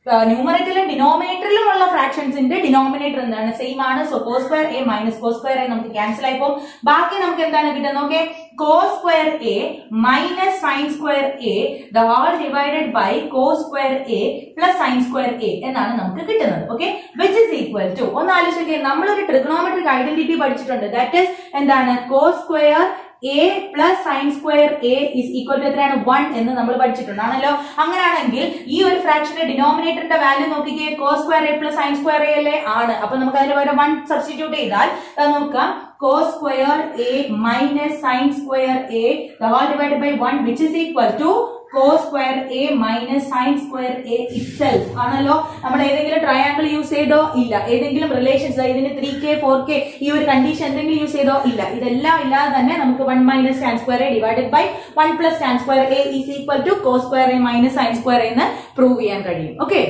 ന്യൂമറേറ്ററിലും ഡിനോമിനേറ്ററിലും ഉള്ള ഫ്രാക്ഷൻസിന്റെ ഡിനോമിനേറ്റർ എന്താണ് സെയിം ആണ് so cos square A minus cos square A നമുക്ക് ക്യാൻസൽ ആയി പോകും ബാക്കി നമുക്ക് എന്താണ് കിട്ടുന്നത് നോക്കേ cos square A minus sine square A the whole divided by cos square A plus sine square A എന്നാണ് നമുക്ക് കിട്ടുന്നത് okay which is equal to ഒന്ന് ആലോചിക്കുക നമ്മളൊരു ട്രിഗണോമെട്രിക് ഐഡന്റിറ്റി പഠിച്ചിട്ടുണ്ട് ദാറ്റ് ഇസ് എന്താണ് cos square A plus sine square A is equal to എത്രയാണ് one എന്ന് നമ്മൾ പഠിച്ചിട്ടുണ്ട് ആണല്ലോ അങ്ങനെയാണെങ്കിൽ ഈ ഒരു ഫ്രാക്ഷന്റെ ഡിനോമിനേറ്ററിന്റെ വാല്യൂ നോക്കിക്കേ cos square A plus sine square A അല്ലേ ആണ് അപ്പൊ നമുക്ക് അതിന് പകരം വൺ സബ്സ്റ്റിറ്റ്യൂട്ട് ചെയ്താൽ അത് നോക്കാം cos square A minus sine square A whole divide by one which is equal to cos square A minus sine square A itself ആണല്ലോ നമ്മൾ ഏതെങ്കിലും ട്രയാങ്കിൾ യൂസ് ചെയ്തോ ഇല്ല ഏതെങ്കിലും റിലേഷൻസ് ഇതിന് ത്രീ കെ ഫോർ കെ ഈ ഒരു കണ്ടീഷൻ എന്തെങ്കിലും യൂസ് ചെയ്തോ ഇല്ല ഇതെല്ലാം ഇല്ലാതെ തന്നെ നമുക്ക് one minus tan square A divided by one plus tan square A is equal to cos square A minus sine square എന്ന് പ്രൂവ് ചെയ്യാൻ കഴിയും okay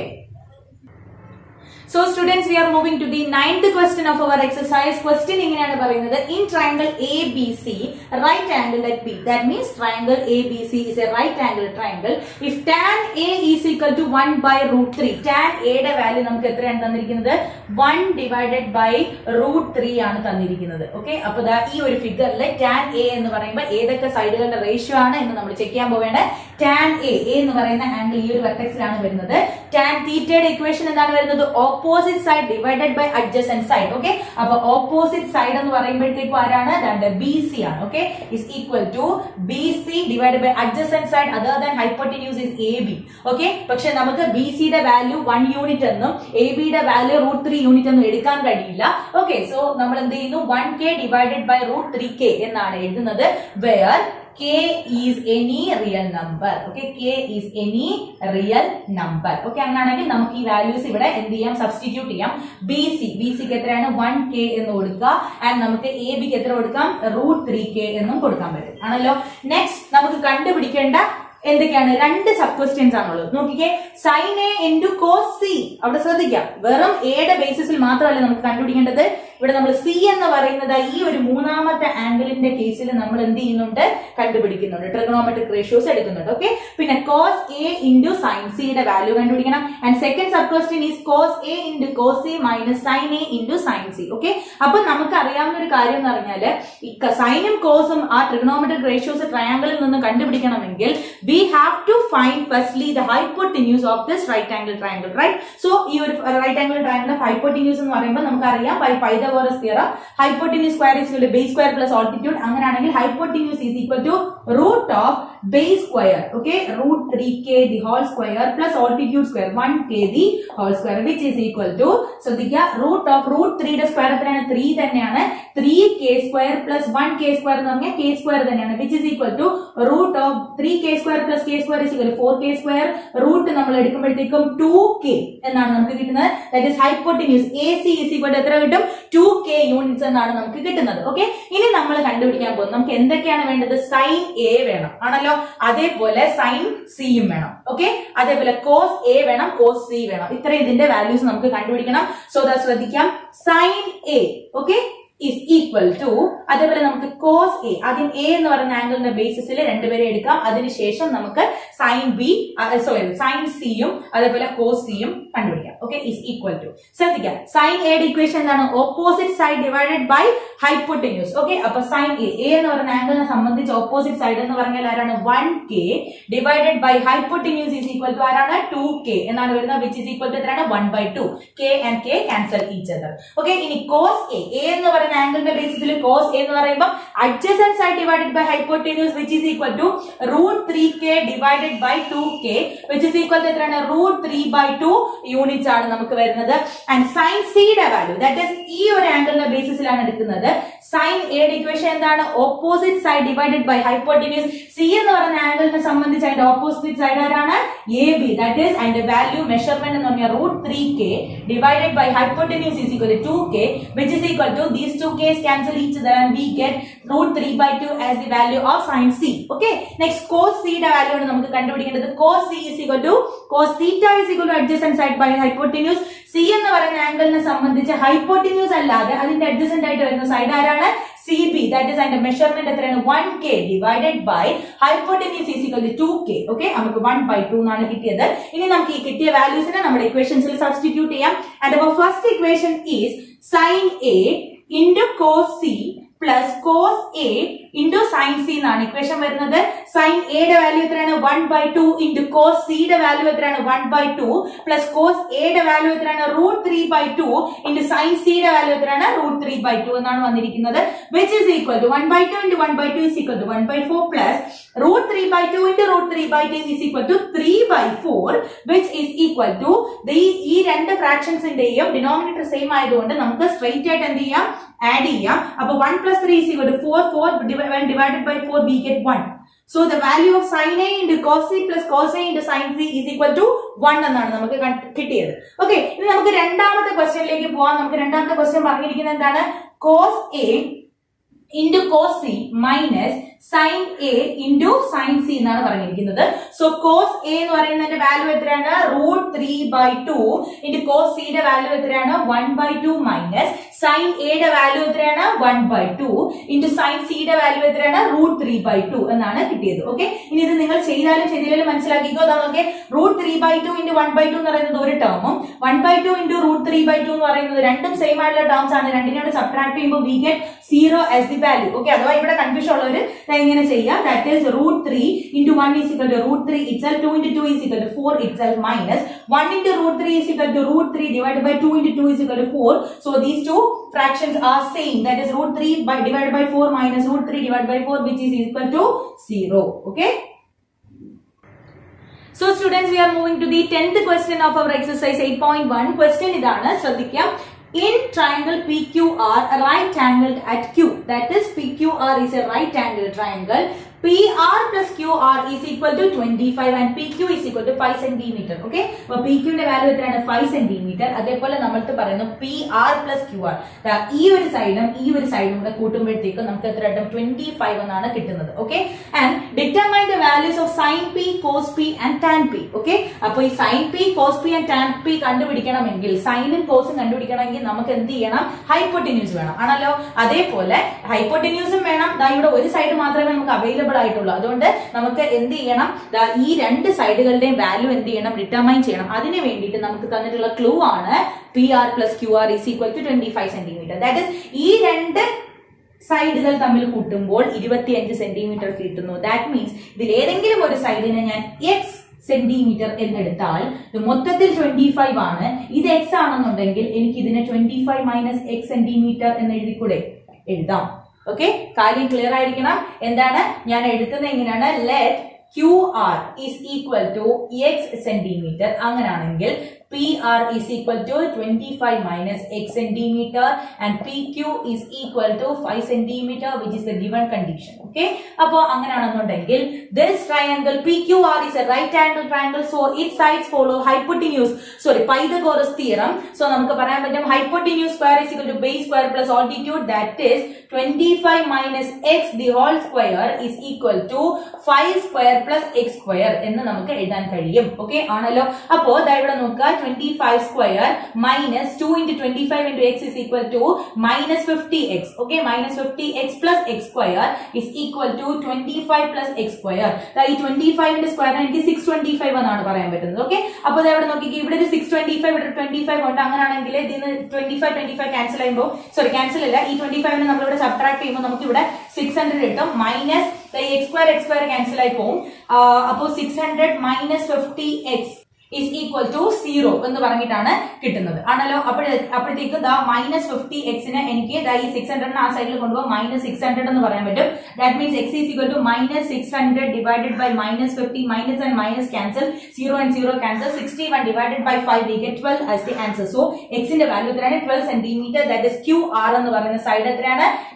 So students, we are moving to the ninth question of our exercise. Question ഇങ്ങനെയാണ് പറയുന്നത് in triangle ABC, right angle at B. That means triangle ABC is a right angle triangle. If tan A is equal to 1 by root 3, tan A യുടെ value നമുക്ക് എത്രയാണ് തന്നിരിക്കുന്നത് 1 divided by root 3 ആണ് തന്നിരിക്കുന്നത് okay അപ്പൊ ദാ ഈ ഒരു ഫിഗറിൽ tan A എന്ന് പറയുമ്പോൾ ഏതൊക്കെ സൈഡുകളുടെ റേഷ്യോ ആണ് എന്ന് നമ്മൾ ചെക്ക് ചെയ്യാൻ പോവേണ്ടത് tan A A എന്ന് പറയുന്ന ആംഗിൾ ഈ ഒരു വെർട്ടെക്സിലാണ് വരുന്നത് tan തീറ്റയുടെ ഇക്വേഷൻ എന്താണ് വരുന്നത് opposite side divided by adjacent side okay അപ്പൊ ഓപ്പോസിറ്റ് സൈഡ് എന്ന് പറയുമ്പോഴത്തേക്കും ആരാണ് രണ്ട് ബി സി ആണ് okay is equal to B C divide by adjacent side other than hypotenuse is A B okay പക്ഷെ നമുക്ക് ബി സിയുടെ വാല്യൂ വൺ യൂണിറ്റ് എന്നും എ ബിയുടെ വാല്യൂ റൂട്ട് ത്രീ യൂണിറ്റ് എന്നും എടുക്കാൻ കഴിയില്ല ഓക്കെ സോ നമ്മൾ എന്ത് ചെയ്യുന്നു one K divided by root three K എന്നാണ് എഴുതുന്നത് wear k is any real number okay k is any real number okay അങ്ങനെയാണെങ്കിൽ നമുക്ക് ഈ വാല്യൂസ് ഇവിടെ എന്ത് ചെയ്യാം സബ്സ്റ്റിറ്റ്യൂട്ട് ചെയ്യാം ബി സി ബി സിക്ക് എത്രയാണ് വൺ കെ എന്ന് കൊടുക്കുക ആൻഡ് നമുക്ക് എ ബിക്ക് എത്ര കൊടുക്കാം റൂട്ട് ത്രീ കെ എന്നും കൊടുക്കാൻ പറ്റും ആണല്ലോ നെക്സ്റ്റ് നമുക്ക് കണ്ടുപിടിക്കേണ്ട എന്തൊക്കെയാണ് രണ്ട് സബ് ക്വസ്റ്റ്യൻസ് ആണുള്ളത് നോക്കിക്കേ sine A into cos C അവിടെ ശ്രദ്ധിക്കാം വെറും എയുടെ ബേസിസിൽ മാത്രമല്ല നമുക്ക് കണ്ടുപിടിക്കേണ്ടത് ഇവിടെ നമ്മൾ സി എന്ന് പറയുന്നത് ഈ ഒരു മൂന്നാമത്തെ ആംഗിളിന്റെ കേസിൽ നമ്മൾ എന്ത് ചെയ്യുന്നുണ്ട് കണ്ടുപിടിക്കുന്നുണ്ട് ട്രിഗണോമെട്രിക് റേഷ്യോസ് എടുക്കുന്നുണ്ട് ഓക്കെ പിന്നെ കോസ് എ ഇൻറ്റു സൈൻ സിയുടെ വാല്യൂ കണ്ടുപിടിക്കണം and second sub question is cos A into cos C minus sine A into sine C okay അപ്പൊ നമുക്ക് അറിയാവുന്ന ഒരു കാര്യം എന്ന് പറഞ്ഞാൽ ഈ സൈനും കോസും ആ ട്രിഗണോമെട്രിക് റേഷ്യോസ് ട്രയാങ്കിളിൽ നിന്ന് കണ്ടുപിടിക്കണമെങ്കിൽ we have to find firstly the hypotenuse of this right angle triangle right so ഈ ഒരു റൈറ്റ് ആംഗിൾ ട്രയാങ്കിൾ ഹൈപ്പോട്ടിന്യൂസ് എന്ന് പറയുമ്പോൾ നമുക്കറിയാം by Pythagoras theorem hypotenuse square is equal base square plus altitude അങ്ങനെയാണെങ്കിൽ hypotenuse is equal to root of base square okay root three K the whole square plus altitude square one K the whole square which is equal to ശ്രദ്ധിക്കുക root of root ത്രീയുടെ square എത്രയാണ് three തന്നെയാണ് three k square plus one k square എന്ന് പറഞ്ഞാൽ k square തന്നെയാണ് which is equal to root of three k square plus k square is equal four K square root നമ്മൾ എടുക്കുമ്പോഴത്തേക്കും two k എന്നാണ് നമുക്ക് കിട്ടുന്നത് that is hypotenuse A C is equal എത്ര കിട്ടും ടു കെ യൂണിറ്റ്സ് എന്നാണ് നമുക്ക് കിട്ടുന്നത് ഓക്കെ ഇനി നമ്മൾ കണ്ടുപിടിക്കാൻ പോകുന്നത് നമുക്ക് എന്തൊക്കെയാണ് വേണ്ടത് സൈൻ എ വേണം ആണല്ലോ അതേപോലെ സൈൻ സിയും വേണം ഓക്കെ അതേപോലെ കോസ് എ വേണം കോസ് സി വേണം ഇത്രയും ഇതിന്റെ വാല്യൂസ് നമുക്ക് കണ്ടുപിടിക്കണം സോ ദാ ശ്രദ്ധിക്കാം sine A okay is equal to അതേപോലെ നമുക്ക് കോസ് എ ആദ്യം എ എന്ന് പറയുന്ന ആംഗിളിന്റെ ബേസിസിൽ രണ്ടുപേരെ എടുക്കാം അതിനുശേഷം നമുക്ക് സൈൻ ബി സോറി സൈൻ സിയും അതേപോലെ കോസ് സിയും കണ്ടുപിടിക്കാം ഓക്കെ ഇസ് ഈക്വൽ ടു ശ്രദ്ധിക്കാം സൈൻ എയുടെ ഇക്വേഷൻ എന്താണ് opposite side divided by hypotenuse okay അപ്പൊ സൈൻ എ എ എന്ന് പറയുന്ന ആംഗിളിനെ സംബന്ധിച്ച് ഓപ്പോസിറ്റ് സൈഡ് എന്ന് പറഞ്ഞാൽ ആരാണ് one K divided by hypotenuse is equal to ആരാണ് ടു കെ എന്നാണ് വരുന്നത് വിച്ച് ഈസ് ഈക്വൽ ടു എത്രയാണ് one by two k and k cancel each other okay ഇനി കോസ് എ എ എന്ന് പറയുന്ന ആംഗിളിന്റെ ബേസിസിൽ കോസ് എ എന്ന് പറയുമ്പോൾ adjacent side divided by hypotenuse which is equal to root three K divided by two k which is equal to എത്രയാണ് root three by two units ആണ് നമുക്ക് വരുന്നത് ആൻഡ് സൈൻ സിയുടെ വാല്യൂ ദാറ്റ് ഇസ് ഈ ഒരു ആംഗിളിന്റെ ബേസിസിലാണ് എടുക്കുന്നത് സൈൻ എയുടെ ഇക്വേഷൻ എന്താണ് opposite side divided by hypotenuse C എന്ന് പറയുന്ന ആംഗിളിനെ സംബന്ധിച്ച് അതിന്റെ ഓപ്പോസിറ്റ് സൈഡ് ആരാണ് എ ബി ദാറ്റ് ഇസ് അതിന്റെ വാല്യൂ മെഷർമെന്റ് എന്ന് പറഞ്ഞാൽ root three K divided by hypotenuse is equal to k which is equal to these these two k's cancel each other and we get root 3 by 2 as the value of sin c. Okay. Next cos c യുടെ value ആണ് നമുക്ക് കണ്ടുപിടിക്കേണ്ടത് cos c is equal to cos theta is equal to adjacent side by hypotenuse. c എന്ന് പറയുന്ന ആംഗിളിനെ സംബന്ധിച്ച് hypotenuse അല്ലാതെ അതിന്റെ അഡ്ജസന്റ് ആയിട്ട് വരുന്ന സൈഡ് ആരാണ് സി ബി ദാറ്റ് ഇസ് അതിന്റെ മെഷർമെന്റ് എത്രയാണ് one K divided by hypotenuse is equal to two k okay നമുക്ക് വൺ ബൈ ടു എന്നാണ് കിട്ടിയത് ഇനി നമുക്ക് ഈ കിട്ടിയ വാല്യൂസിനെ നമ്മുടെ ഇക്വേഷൻസിൽ സബ്സ്റ്റിറ്റ്യൂട്ട് ചെയ്യാം ആൻഡ് അപ്പോൾ first equation is sine A into cos C plus cos A into sine C എന്നാണ് ഇക്വേഷൻ വരുന്നത് സൈൻ എയുടെ വാല്യൂ എത്രയാണ് one by two into cos സിയുടെ വാല്യൂ എത്രയാണ് one by to plus cos എയുടെ വാല്യൂ എത്രയാണ് root three by two into sine സിയുടെ value എത്രയാണ് റൂട്ട് ത്രീ ബൈ ടു എന്നാണ് വന്നിരിക്കുന്നത് which is equal to one by two into one by two is equal to one by four plus root three by two into root three by two is equal to three by four which is equal to ഈ രണ്ട് ഫ്രാക്ഷൻസിന്റെയും denominator same ആയതുകൊണ്ട് നമുക്ക് straight ആയിട്ട് എന്ത് ചെയ്യാം add ചെയ്യാം അപ്പൊ one plus three is equal to four four divided by four we get one so the value of sine A into cos C plus cos A into sine C is equal to one എന്നാണ് നമുക്ക് കണ്ട് കിട്ടിയത് okay ഇനി നമുക്ക് രണ്ടാമത്തെ ക്വസ്റ്റ്യനിലേക്ക് പോവാം നമുക്ക് രണ്ടാമത്തെ ക്വസ്റ്റ്യൻ പറഞ്ഞിരിക്കുന്നത് എന്താണ് cos A into cos C minus sine A into sine C എന്നാണ് പറഞ്ഞിരിക്കുന്നത് സോ കോസ് എ എന്ന് പറയുന്നതിന്റെ വാല്യൂ എത്രയാണ് root three by two into cos സിയുടെ വാല്യൂ എത്രയാണ് one by two minus sine എയുടെ വാല്യൂ എത്രയാണ് one by two into sine സിയുടെ വാല്യൂ എത്രയാണ് റൂട്ട് ത്രീ ബൈ ടു എന്നാണ് കിട്ടിയത് ഓക്കെ ഇനി ഇത് നിങ്ങൾ ചെയ്താലും ചെയ്തില്ലെങ്കിലും മനസ്സിലാക്കിക്കോ നമുക്ക് root three by two into one by two എന്ന് പറയുന്നത് ഒരു ടേമും one by two into root three by two എന്ന് പറയുന്നത് രണ്ടും സെയിം ആയിട്ടുള്ള ടേംസ് ആണ് രണ്ടിനോട് സബ്ട്രാക്ട് ചെയ്യുമ്പോൾ we get zero as the value okay അഥവാ ഇവിടെ കൺഫ്യൂഷൻ ഉള്ളവർ ഇങ്ങനെ ചെയ്യാം that is root three into one is equal to root three itself two into two is equal to four itself minus one into root three is equal to root three divide by two into two is equal to four so these two fractions are same that is root 3 by divided by 4 minus root 3 divided by 4 which is equal to 0 okay So students, we are moving to the 10th question of our exercise 8.1. Question ഇതാണ് ശ്രദ്ധിക്കാം In triangle PQR, a right angled at Q. That is PQR is a right angled triangle. PR plus QR is equal to 25 and PQ is equal to 5 centimeter. Okay. അപ്പൊ PQ ന്റെ value എത്രയാണ് 5 centimetre അതേപോലെ നമ്മൾക്ക് പറയുന്നു PR plus QR. ദാ ഈ ഒരു സൈഡും ഈ ഒരു സൈഡും കൂടെ കൂട്ടുമ്പോഴത്തേക്കും നമുക്ക് എത്ര കിട്ടും 25 എന്നാണ് കിട്ടുന്നത്. Okay and determine the values of sine P cos P and tan P okay അപ്പൊ ഈ sine P cos P and tan P കണ്ടുപിടിക്കണമെങ്കിൽ സൈനും കോസും കണ്ടുപിടിക്കണമെങ്കിൽ നമുക്ക് എന്ത് ചെയ്യണം ഹൈപ്പോട്ടിന്യൂസ് വേണം ആണല്ലോ അതേപോലെ ഹൈപ്പോട്ടിന്യൂസും വേണം ദാ ഇവിടെ ഒരു സൈഡ് മാത്രമേ നമുക്ക് അവൈലബിൾ ആയിട്ടുള്ളൂ അതുകൊണ്ട് നമുക്ക് എന്ത് ചെയ്യണം ദാ ഈ രണ്ട് സൈഡുകളുടെയും വാല്യൂ എന്ത് ചെയ്യണം ഡിറ്റർമൈൻ ചെയ്യണം അതിന് വേണ്ടിയിട്ട് നമുക്ക് തന്നിട്ടുള്ള ക്ലൂ ആണ് P R plus Q R is equal to twenty five centimetre that is ഈ രണ്ട് സൈഡുകൾ തമ്മിൽ കൂട്ടുമ്പോൾ ഇരുപത്തിയഞ്ച് സെന്റിമീറ്റർ കിട്ടുന്നു ദാറ്റ് മീൻസ് ഇതിൽ ഏതെങ്കിലും ഒരു സൈഡിനെ ഞാൻ എക്സ് സെന്റിമീറ്റർ എന്നെടുത്താൽ ഇത് മൊത്തത്തിൽ ട്വന്റി ഫൈവ് ആണ് ഇത് എക്സ് ആണെന്നുണ്ടെങ്കിൽ എനിക്ക് ഇതിനെ twenty five minus x centimetre എന്ന് എഴുതിക്കൂടെ എഴുതാം ഓക്കെ കാര്യം ക്ലിയർ ആയിരിക്കണം എന്താണ് ഞാൻ എഴുതുന്നത് എങ്ങനെയാണ് let Q R is equal to x centimetre അങ്ങനെയാണെങ്കിൽ P R is equal to twenty five minus x centimetre and P Q is equal to five centimetre which is the given condition okay അപ്പോ അങ്ങനെയാണെന്നുണ്ടെങ്കിൽ this triangle P Q R is a right angle triangle so it sides follow hypotenuse sorry Pythagoras theorem so നമുക്ക് പറയാൻ പറ്റും hypotenuse square is equal to base square plus altitude that is twenty five minus x the whole square is equal to five square plus x square എന്ന് നമുക്ക് എഴുതാൻ കഴിയും okay ആണല്ലോ അപ്പോ ദാ ഇവിടെ നോക്കുക twenty five square minus two into twenty five into x is equal to minus fifty x okay minus fifty x plus x square is equal to twenty five plus x square ഈ twenty ഫൈവിന്റെ square എനിക്ക് six twenty five എന്നാണ് പറയാൻ പറ്റുന്നത് okay അപ്പൊ ദാ ഇവിടെ നോക്കിക്കേ ഇവിടെ ഒരു സിക്സ് ട്വന്റി ഫൈവ് ഇവിടെ ട്വന്റി ഫൈവ് ഉണ്ട് അങ്ങനെയാണെങ്കിൽ ഇതിന് twenty five twenty five cancel ചെയ്യുമ്പോൾ സോറി ക്യാൻസൽ അല്ല ഈ ട്വന്റി ഫൈവിന് നമ്മളിവിടെ സബ്ട്രാക്ട് ചെയ്യുമ്പോൾ നമുക്ക് ഇവിടെ സിക്സ് ഹൺഡ്രഡ് കിട്ടും minus x square x square cancel ആയി പോകും അപ്പോൾ six hundred minus fifty x is equal to zero എന്ന് പറഞ്ഞിട്ടാണ് കിട്ടുന്നത് ആണല്ലോ അപ്പോൾ അപ്പോഴത്തേക്ക് ദാ മൈനസ് ഫിഫ്റ്റി എക്സിന് എനിക്ക് ദാ ഈ സിക്സ് ഹൺഡ്രഡിന് ആ സൈഡിൽ കൊണ്ടുപോകാം മൈനസ് സിക്സ് ഹൺഡ്രഡ് എന്ന് പറയാൻ പറ്റും that means x is equal to minus six hundred divided by minus fifty minus and minus cancel zero and zero cancel sixty one divided by five we get twelve as the answer so എക്സിന്റെ value എത്രയാണ് twelve centimetre that is Q R എന്ന് പറയുന്ന side എത്രയാണ്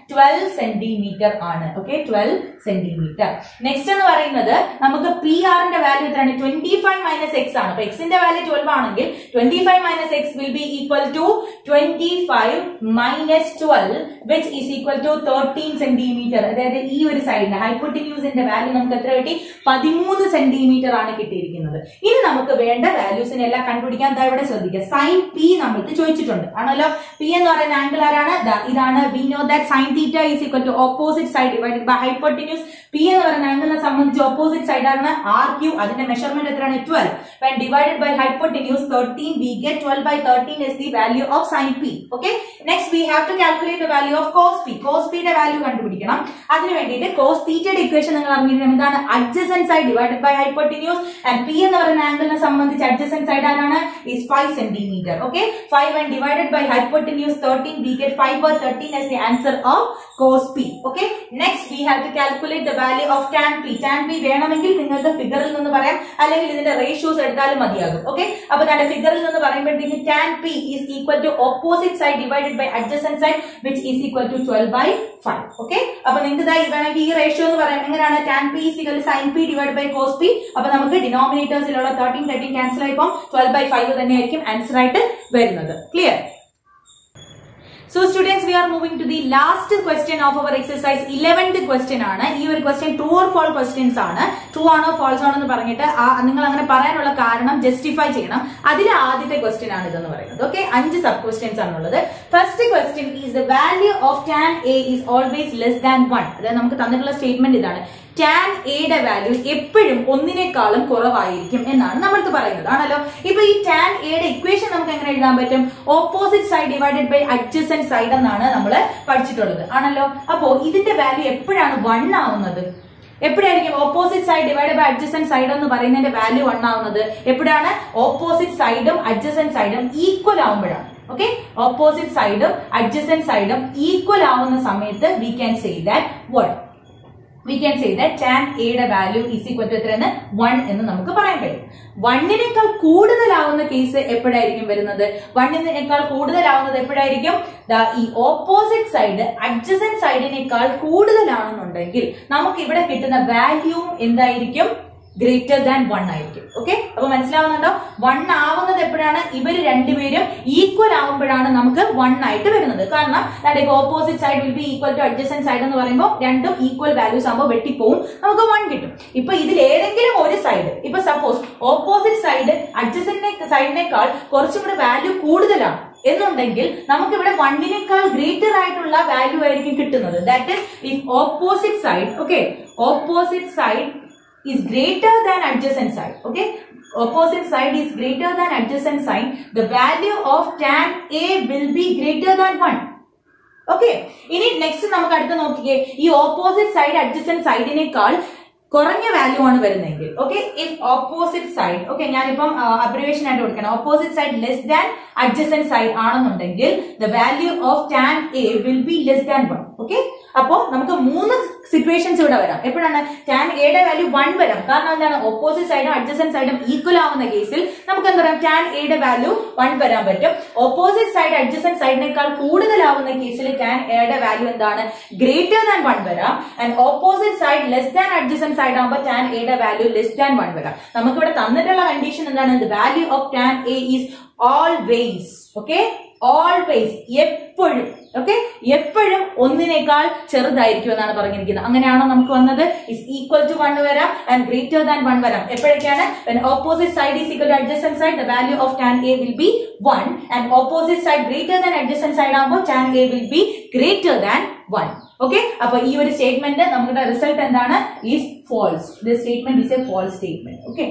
twelve centimetre ആണ് okay twelve centimetre next എന്ന് പറയുന്നത് നമുക്ക് P ആറിന്റെ വാല്യൂ എത്രയാണ് ട്വന്റി ഫൈവ് മൈനസ് എക്സ് ആണ് അപ്പൊ എക്സിന്റെ വാല്യൂ ട്വൽവ് ആണെങ്കിൽ twenty five minus x will be equal to twenty five minus twelve which is equal to thirteen centimetre അതായത് ഈ ഒരു സൈഡിന്റെ ഹൈപ്പോട്ടിന്യൂസിന്റെ വാല്യൂ നമുക്ക് എത്ര കിട്ടി പതിമൂന്ന് സെന്റിമീറ്റർ ആണ് കിട്ടിയിരിക്കുന്നത് ഇനി നമുക്ക് വേണ്ട വാല്യൂസിനെ എല്ലാം കണ്ടുപിടിക്കാൻ ദാ ഇവിടെ ശ്രദ്ധിക്കുക സൈൻ പി നമ്മൾക്ക് ചോദിച്ചിട്ടുണ്ട് ആണല്ലോ പി എന്ന് പറയുന്ന ആംഗിൾ ആരാണ് ദാ ഇതാണ് we know that sine theta is equal to opposite side divided by hypotenuse P എന്ന് പറയുന്ന ആംഗിളിനെ സംബന്ധിച്ച് ഓപ്പോസിറ്റ് സൈഡ് ആണ് ആർ ക്യൂ അതിന്റെ മെഷർമെന്റ് എത്രയാണ് twelve when divided by hypotenuse 13 we get 12 by 13 is the value of sin p okay next we have to calculate the value of cos p cos p യുടെ value കണ്ടുപിടിക്കണം അതിന് വേണ്ടിയിട്ട് cos theta യുടെ equation നിങ്ങൾ അറിഞ്ഞിരിക്കണം എന്താണ് adjacent side divided by hypotenuse and p എന്ന് പറയുന്ന ആംഗിളിനെ സംബന്ധിച്ച് adjacent side ആരാണ് is 5 centimeter okay 5 and divided by hypotenuse 13 we get 5 by 13 as the answer of cos p okay next we have to calculate the value of tan p tan p വേണമെങ്കിൽ നിങ്ങൾക്ക് ഫിഗറിൽ നിന്ന് പറയാം അല്ലെങ്കിൽ ഇതിന്റെ ratios എടുത്താലും മതിയാകും ഓക്കെ അപ്പൊ നമ്മുടെ ഫിഗറിൽ നിന്ന് പറയുമ്പോഴത്തേക്ക് tan p is equal to opposite side divided by adjacent side which is equal to 12 by 5 okay അപ്പൊ നിങ്ങൾക്ക് ഇതാ വേണമെങ്കിൽ ഈ റേഷ്യോ എന്ന് പറയാം എങ്ങനെയാണ് tan p is equal to sin p divided by cos p അപ്പൊ നമുക്ക് ഡിനോമിനേറ്റേഴ്സിലുള്ള തേർട്ടീൻ തേർട്ടീൻ ക്യാൻസൽ ആയിപ്പോൾ ട്വൽവ് ബൈ ഫൈവ് തന്നെയായിരിക്കും ആൻസർ ആയിട്ട് വരുന്നത് clear so students we are moving to the last question of our exercise eleventh question ആണ് ഈ ഒരു question true or false questions ആണ് ട്രൂ ആണോ ഫോൾസ് ആണോ എന്ന് പറഞ്ഞിട്ട് ആ നിങ്ങൾ അങ്ങനെ പറയാനുള്ള കാരണം ജസ്റ്റിഫൈ ചെയ്യണം അതിലെ ആദ്യത്തെ ക്വസ്റ്റ്യൻ ആണ് ഇതെന്ന് പറയുന്നത് ഓക്കെ അഞ്ച് സബ് ക്വസ്റ്റ്യൻസ് ആണുള്ളത് first question is the value of tan A is always less than one അതായത് നമുക്ക് തന്നിട്ടുള്ള സ്റ്റേറ്റ്മെന്റ് ഇതാണ് ടാൻ എയുടെ വാല്യൂ എപ്പോഴും ഒന്നിനേക്കാളും കുറവായിരിക്കും എന്നാണ് നമ്മൾക്ക് പറയുന്നത് ആണല്ലോ ഇപ്പൊ ഈ ടാൻ എയുടെ ഇക്വേഷൻ നമുക്ക് എങ്ങനെ എഴുതാൻ പറ്റും opposite side divided by adjacent side എന്നാണ് നമ്മൾ പഠിച്ചിട്ടുള്ളത് ആണല്ലോ അപ്പോ ഇതിന്റെ വാല്യൂ എപ്പോഴാണ് വൺ ആവുന്നത് എപ്പോഴായിരിക്കും opposite side divide by adjacent side എന്ന് പറയുന്നതിന്റെ വാല്യൂ വൺ ആവുന്നത് എപ്പോഴാണ് ഓപ്പോസിറ്റ് സൈഡും അഡ്ജസന്റ് സൈഡും ഈക്വൽ ആവുമ്പോഴാണ് ഓക്കെ ഓപ്പോസിറ്റ് സൈഡും അഡ്ജസന്റ് സൈഡും ഈക്വൽ ആവുന്ന സമയത്ത് we can say that one we can say that tan എയുടെ വാല്യൂ ഈസ് ഈക്വൽ ടു എത്രയെന്ന് വൺ എന്ന് നമുക്ക് പറയാൻ കഴിയും വണ്ണിനേക്കാൾ കൂടുതലാവുന്ന കേസ് എപ്പോഴായിരിക്കും വരുന്നത് വണ്ണിനേക്കാൾ കൂടുതലാവുന്നത് എപ്പോഴായിരിക്കും ദാ ഈ ഓപ്പോസിറ്റ് സൈഡ് അഡ്ജസന്റ് സൈഡിനേക്കാൾ കൂടുതലാണെന്നുണ്ടെങ്കിൽ നമുക്ക് ഇവിടെ കിട്ടുന്ന വാല്യൂവും എന്തായിരിക്കും ഗ്രേറ്റർ ദാൻ വൺ ആയിരിക്കും ഓക്കെ അപ്പൊ മനസ്സിലാവുന്നുണ്ടോ വൺ ആവുന്നത് എപ്പോഴാണ് ഇവര് രണ്ടുപേരും ഈക്വൽ ആവുമ്പോഴാണ് നമുക്ക് വൺ ആയിട്ട് വരുന്നത് കാരണം ഇപ്പൊ opposite side will be equal to adjacent side എന്ന് പറയുമ്പോൾ രണ്ടും ഈക്വൽ വാല്യൂസ് ആകുമ്പോൾ വെട്ടിപ്പോവും നമുക്ക് വൺ കിട്ടും ഇപ്പൊ ഇതിൽ ഏതെങ്കിലും ഒരു സൈഡ് ഇപ്പൊ സപ്പോസ് ഓപ്പോസിറ്റ് സൈഡ് അഡ്ജസന്റ് സൈഡിനേക്കാൾ കുറച്ചും കൂടെ വാല്യൂ കൂടുതലാണ് എന്നുണ്ടെങ്കിൽ നമുക്ക് ഇവിടെ വണ്ണിനേക്കാൾ ഗ്രേറ്റർ ആയിട്ടുള്ള വാല്യൂ ആയിരിക്കും കിട്ടുന്നത് that is if opposite side okay opposite side is greater than adjacent side okay opposite side is greater than adjacent side the value of tan a will be greater than 1 okay ഇനി next നമുക്ക് അടുത്ത് നോക്കിക്കേ ഈ opposite side adjacent സൈഡിനേക്കാൾ കുറഞ്ഞ value ആണ് വരുന്നതെങ്കിൽ okay if opposite side okay ഞാനിപ്പം abbreviation ആയിട്ട് കൊടുക്കണം opposite side less than adjacent side ആണെന്നുണ്ടെങ്കിൽ the value of tan A will be less than one okay അപ്പോ നമുക്ക് മൂന്ന് സിറ്റുവേഷൻസ് ഇവിടെ വരാം എപ്പോഴാണ് ടാൻ എയുടെ വാല്യൂ വൺ വരാം കാരണം എന്താണ് ഓപ്പോസിറ്റ് സൈഡും അഡ്ജസന്റ് സൈഡും ഈക്വൽ ആവുന്ന കേസിൽ നമുക്ക് എന്താ പറയാം ടാൻ എയുടെ വാല്യൂ വൺ വരാൻ പറ്റും ഓപ്പോസിറ്റ് സൈഡ് അഡ്ജസന്റ് സൈഡിനേക്കാൾ കൂടുതലാവുന്ന കേസിൽ ടാൻ എയുടെ വാല്യൂ എന്താണ് ഗ്രേറ്റർ ദാൻ വൺ വരാം and opposite side less than adjacent side ആകുമ്പോൾ ടാൻ എയുടെ വാല്യൂ ലെസ് ദാൻ വൺ വരാം നമുക്ക് ഇവിടെ തന്നിട്ടുള്ള കണ്ടീഷൻ എന്താണ് the value of tan A is always okay always എപ്പോഴും ഓക്കെ എപ്പോഴും ഒന്നിനേക്കാൾ ചെറുതായിരിക്കും എന്നാണ് പറഞ്ഞിരിക്കുന്നത് അങ്ങനെയാണോ നമുക്ക് വന്നത് ഇസ് ഈക്വൽ ടു വൺ വരാം ആൻഡ് ഗ്രേറ്റർ ദാൻ വൺ വരാം എപ്പോഴൊക്കെയാണ് opposite side is equal to adjacent side the value of tan A will be one and opposite side greater than adjacent side ആകുമ്പോൾ tan A will be greater than one okay അപ്പൊ ഈ ഒരു statement നമ്മുടെ result എന്താണ് is false the statement is a false statement okay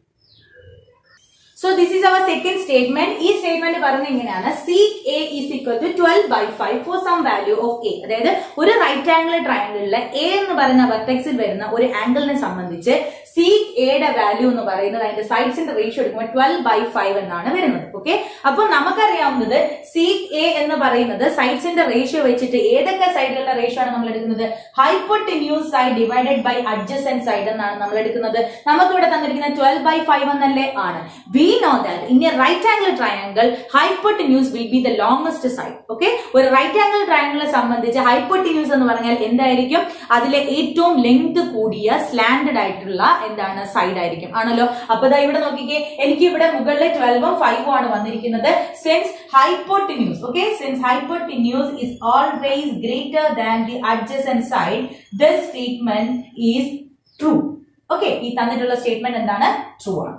so this is our second statement ഈ statement പറയുന്നത് ഇങ്ങനെയാണ് C A is equal to twelve by five for some value of A അതായത് ഒരു right angle ട്രയാംഗിളിലെ A എന്ന് പറയുന്ന വെർട്ടെക്സിൽ വരുന്ന ഒരു ആംഗിളിനെ സംബന്ധിച്ച് സീക്ക് എയുടെ വാല്യൂ എന്ന് പറയുന്നത് അതിന്റെ സൈഡ്സിന്റെ റേഷ്യോ എടുക്കുമ്പോൾ ട്വൽവ് ബൈ ഫൈവ് എന്നാണ് വരുന്നത് ഓക്കെ അപ്പോൾ നമുക്കറിയാവുന്നത് സീക്ക് എ എന്ന് പറയുന്നത് സൈഡ്സിന്റെ റേഷ്യോ വെച്ചിട്ട് ഏതൊക്കെ സൈഡുകളുടെ റേഷ്യോ ആണ് നമ്മൾ എടുക്കുന്നത് hypotenuse side divided by adjacent side എന്നാണ് നമ്മൾ എടുക്കുന്നത് നമുക്ക് ഇവിടെ തന്നിരിക്കുന്നത് ട്വൽവ് ബൈ ഫൈവ് എന്നല്ലേ ആണ് we know that in a right angle triangle hypotenuse will be the longest side okay ഒരു റൈറ്റ് ആംഗിൾ ട്രയാങ്കിളിനെ സംബന്ധിച്ച് ഹൈപ്പോട്ടിന്യൂസ് എന്ന് പറഞ്ഞാൽ എന്തായിരിക്കും അതിലെ ഏറ്റവും ലെങ്ത് കൂടിയ സ്ലാൻഡഡ് ആയിട്ടുള്ള എന്താണ് സൈഡ് ആയിരിക്കും ആണല്ലോ അപ്പൊ ദാ ഇവിടെ നോക്കിക്കേ എനിക്ക് ഇവിടെ മുകളിലെ ട്വൽവും ഫൈവും ആണ് വന്നിരിക്കുന്നത് since hypotenuse okay since hypotenuse is always greater than the adjacent side this statement is true okay ഈ തന്നിട്ടുള്ള സ്റ്റേറ്റ്മെന്റ് എന്താണ് ട്രൂ ആണ്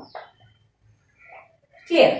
clear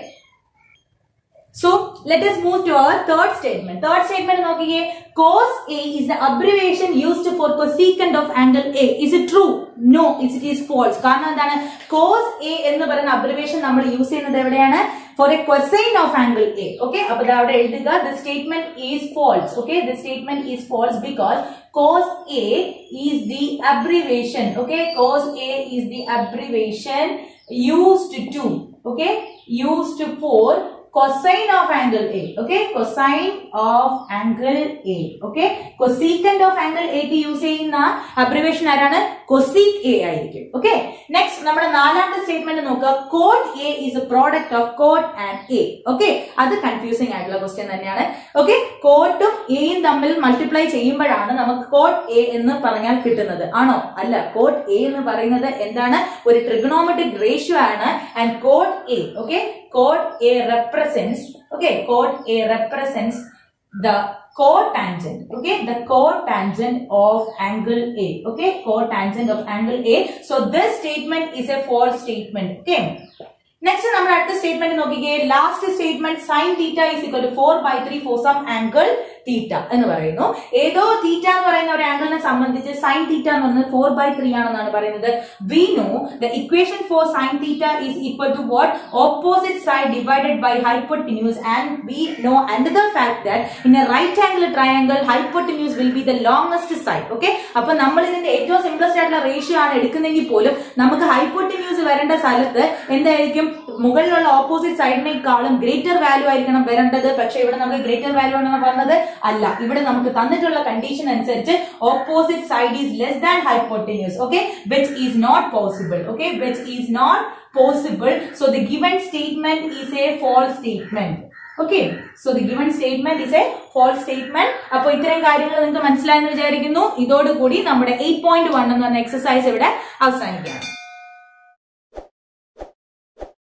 So let us move to our third statement. Third statement നോക്കിയേ cos A is the abbreviation used for cosecant of angle A. Is it true? No, it is false. കാരണം എന്താണ് cos A എന്ന് പറയുന്ന abbreviation നമ്മൾ use ചെയ്യുന്നത് എവിടെയാണ് for a cosine of angle A. Okay, അപ്പൊ ദാ അവിടെ എഴുതുക the statement is false. Okay, the statement is false because cos A is the abbreviation. Okay, cos A is the abbreviation used to okay used for cosine of angle A. Okay, cosine of angle A. Okay, cosecant of angle A ക്ക് use ചെയ്യുന്ന abbreviation ആരാണ് cosec A ആയിരിക്കും okay next നമ്മുടെ നാലാമത്തെ statement നോക്കുക cot A is a product of cot and A okay അത് confusing ആയിട്ടുള്ള question തന്നെയാണ് ഓക്കെ കോട്ടും എയും തമ്മിൽ മൾട്ടിപ്ലൈ ചെയ്യുമ്പോഴാണ് നമുക്ക് കോഡ് എ എന്ന് പറഞ്ഞാൽ കിട്ടുന്നത് ആണോ അല്ല കോഡ് എ എന്ന് പറയുന്നത് എന്താണ് ഒരു ട്രിഗണോമെട്രിക് റേഷ്യോ ആണ് and cot A okay cot A represents okay chord a represents the cotangent okay the cotangent of angle a okay cotangent of angle a so this statement is a false statement okay next നമ്മൾ അടുത്ത statement നോക്കിക്കേ last statement sine theta is equal to four by three for some angle theta എന്ന് പറയുന്നു ഏതോ തീറ്റ എന്ന് പറയുന്ന ഒരു ആംഗിളിനെ സംബന്ധിച്ച് സൈൻ തീറ്റ എന്ന് പറയുന്നത് ഫോർ ബൈ ത്രീ ആണെന്നാണ് പറയുന്നത് we know the equation for sine theta is equal to what opposite side divided by hypotenuse and we know another fact that in a right angle triangle hypotenuse will be the longest side okay അപ്പൊ നമ്മൾ ഇതിന്റെ ഏറ്റവും simplest ആയിട്ടുള്ള ratio ആണ് എടുക്കുന്നെങ്കിൽ പോലും നമുക്ക് hypotenuse വരേണ്ട സ്ഥലത്ത് എന്തായിരിക്കും മുകളിലുള്ള ഓപ്പോസിറ്റ് സൈഡിനേക്കാളും ഗ്രേറ്റർ വാല്യൂ ആയിരിക്കണം വരേണ്ടത് പക്ഷെ ഇവിടെ നമുക്ക് ഗ്രേറ്റർ വാല്യൂ ആണെന്ന് പറഞ്ഞത് അല്ല ഇവിടെ നമുക്ക് തന്നിട്ടുള്ള കണ്ടീഷൻ അനുസരിച്ച് opposite side is less than hypotenuse okay which is not possible okay which is not possible so the given statement is a false statement okay so the given statement is a false statement അപ്പോൾ ഇത്രയും കാര്യങ്ങൾ നിങ്ങൾക്ക് മനസ്സിലായെന്ന് വിചാരിക്കുന്നു ഇതോടുകൂടി നമ്മുടെ eight point one എന്ന് പറഞ്ഞ എക്സസൈസ് ഇവിടെ അവസാനിക്കുകയാണ്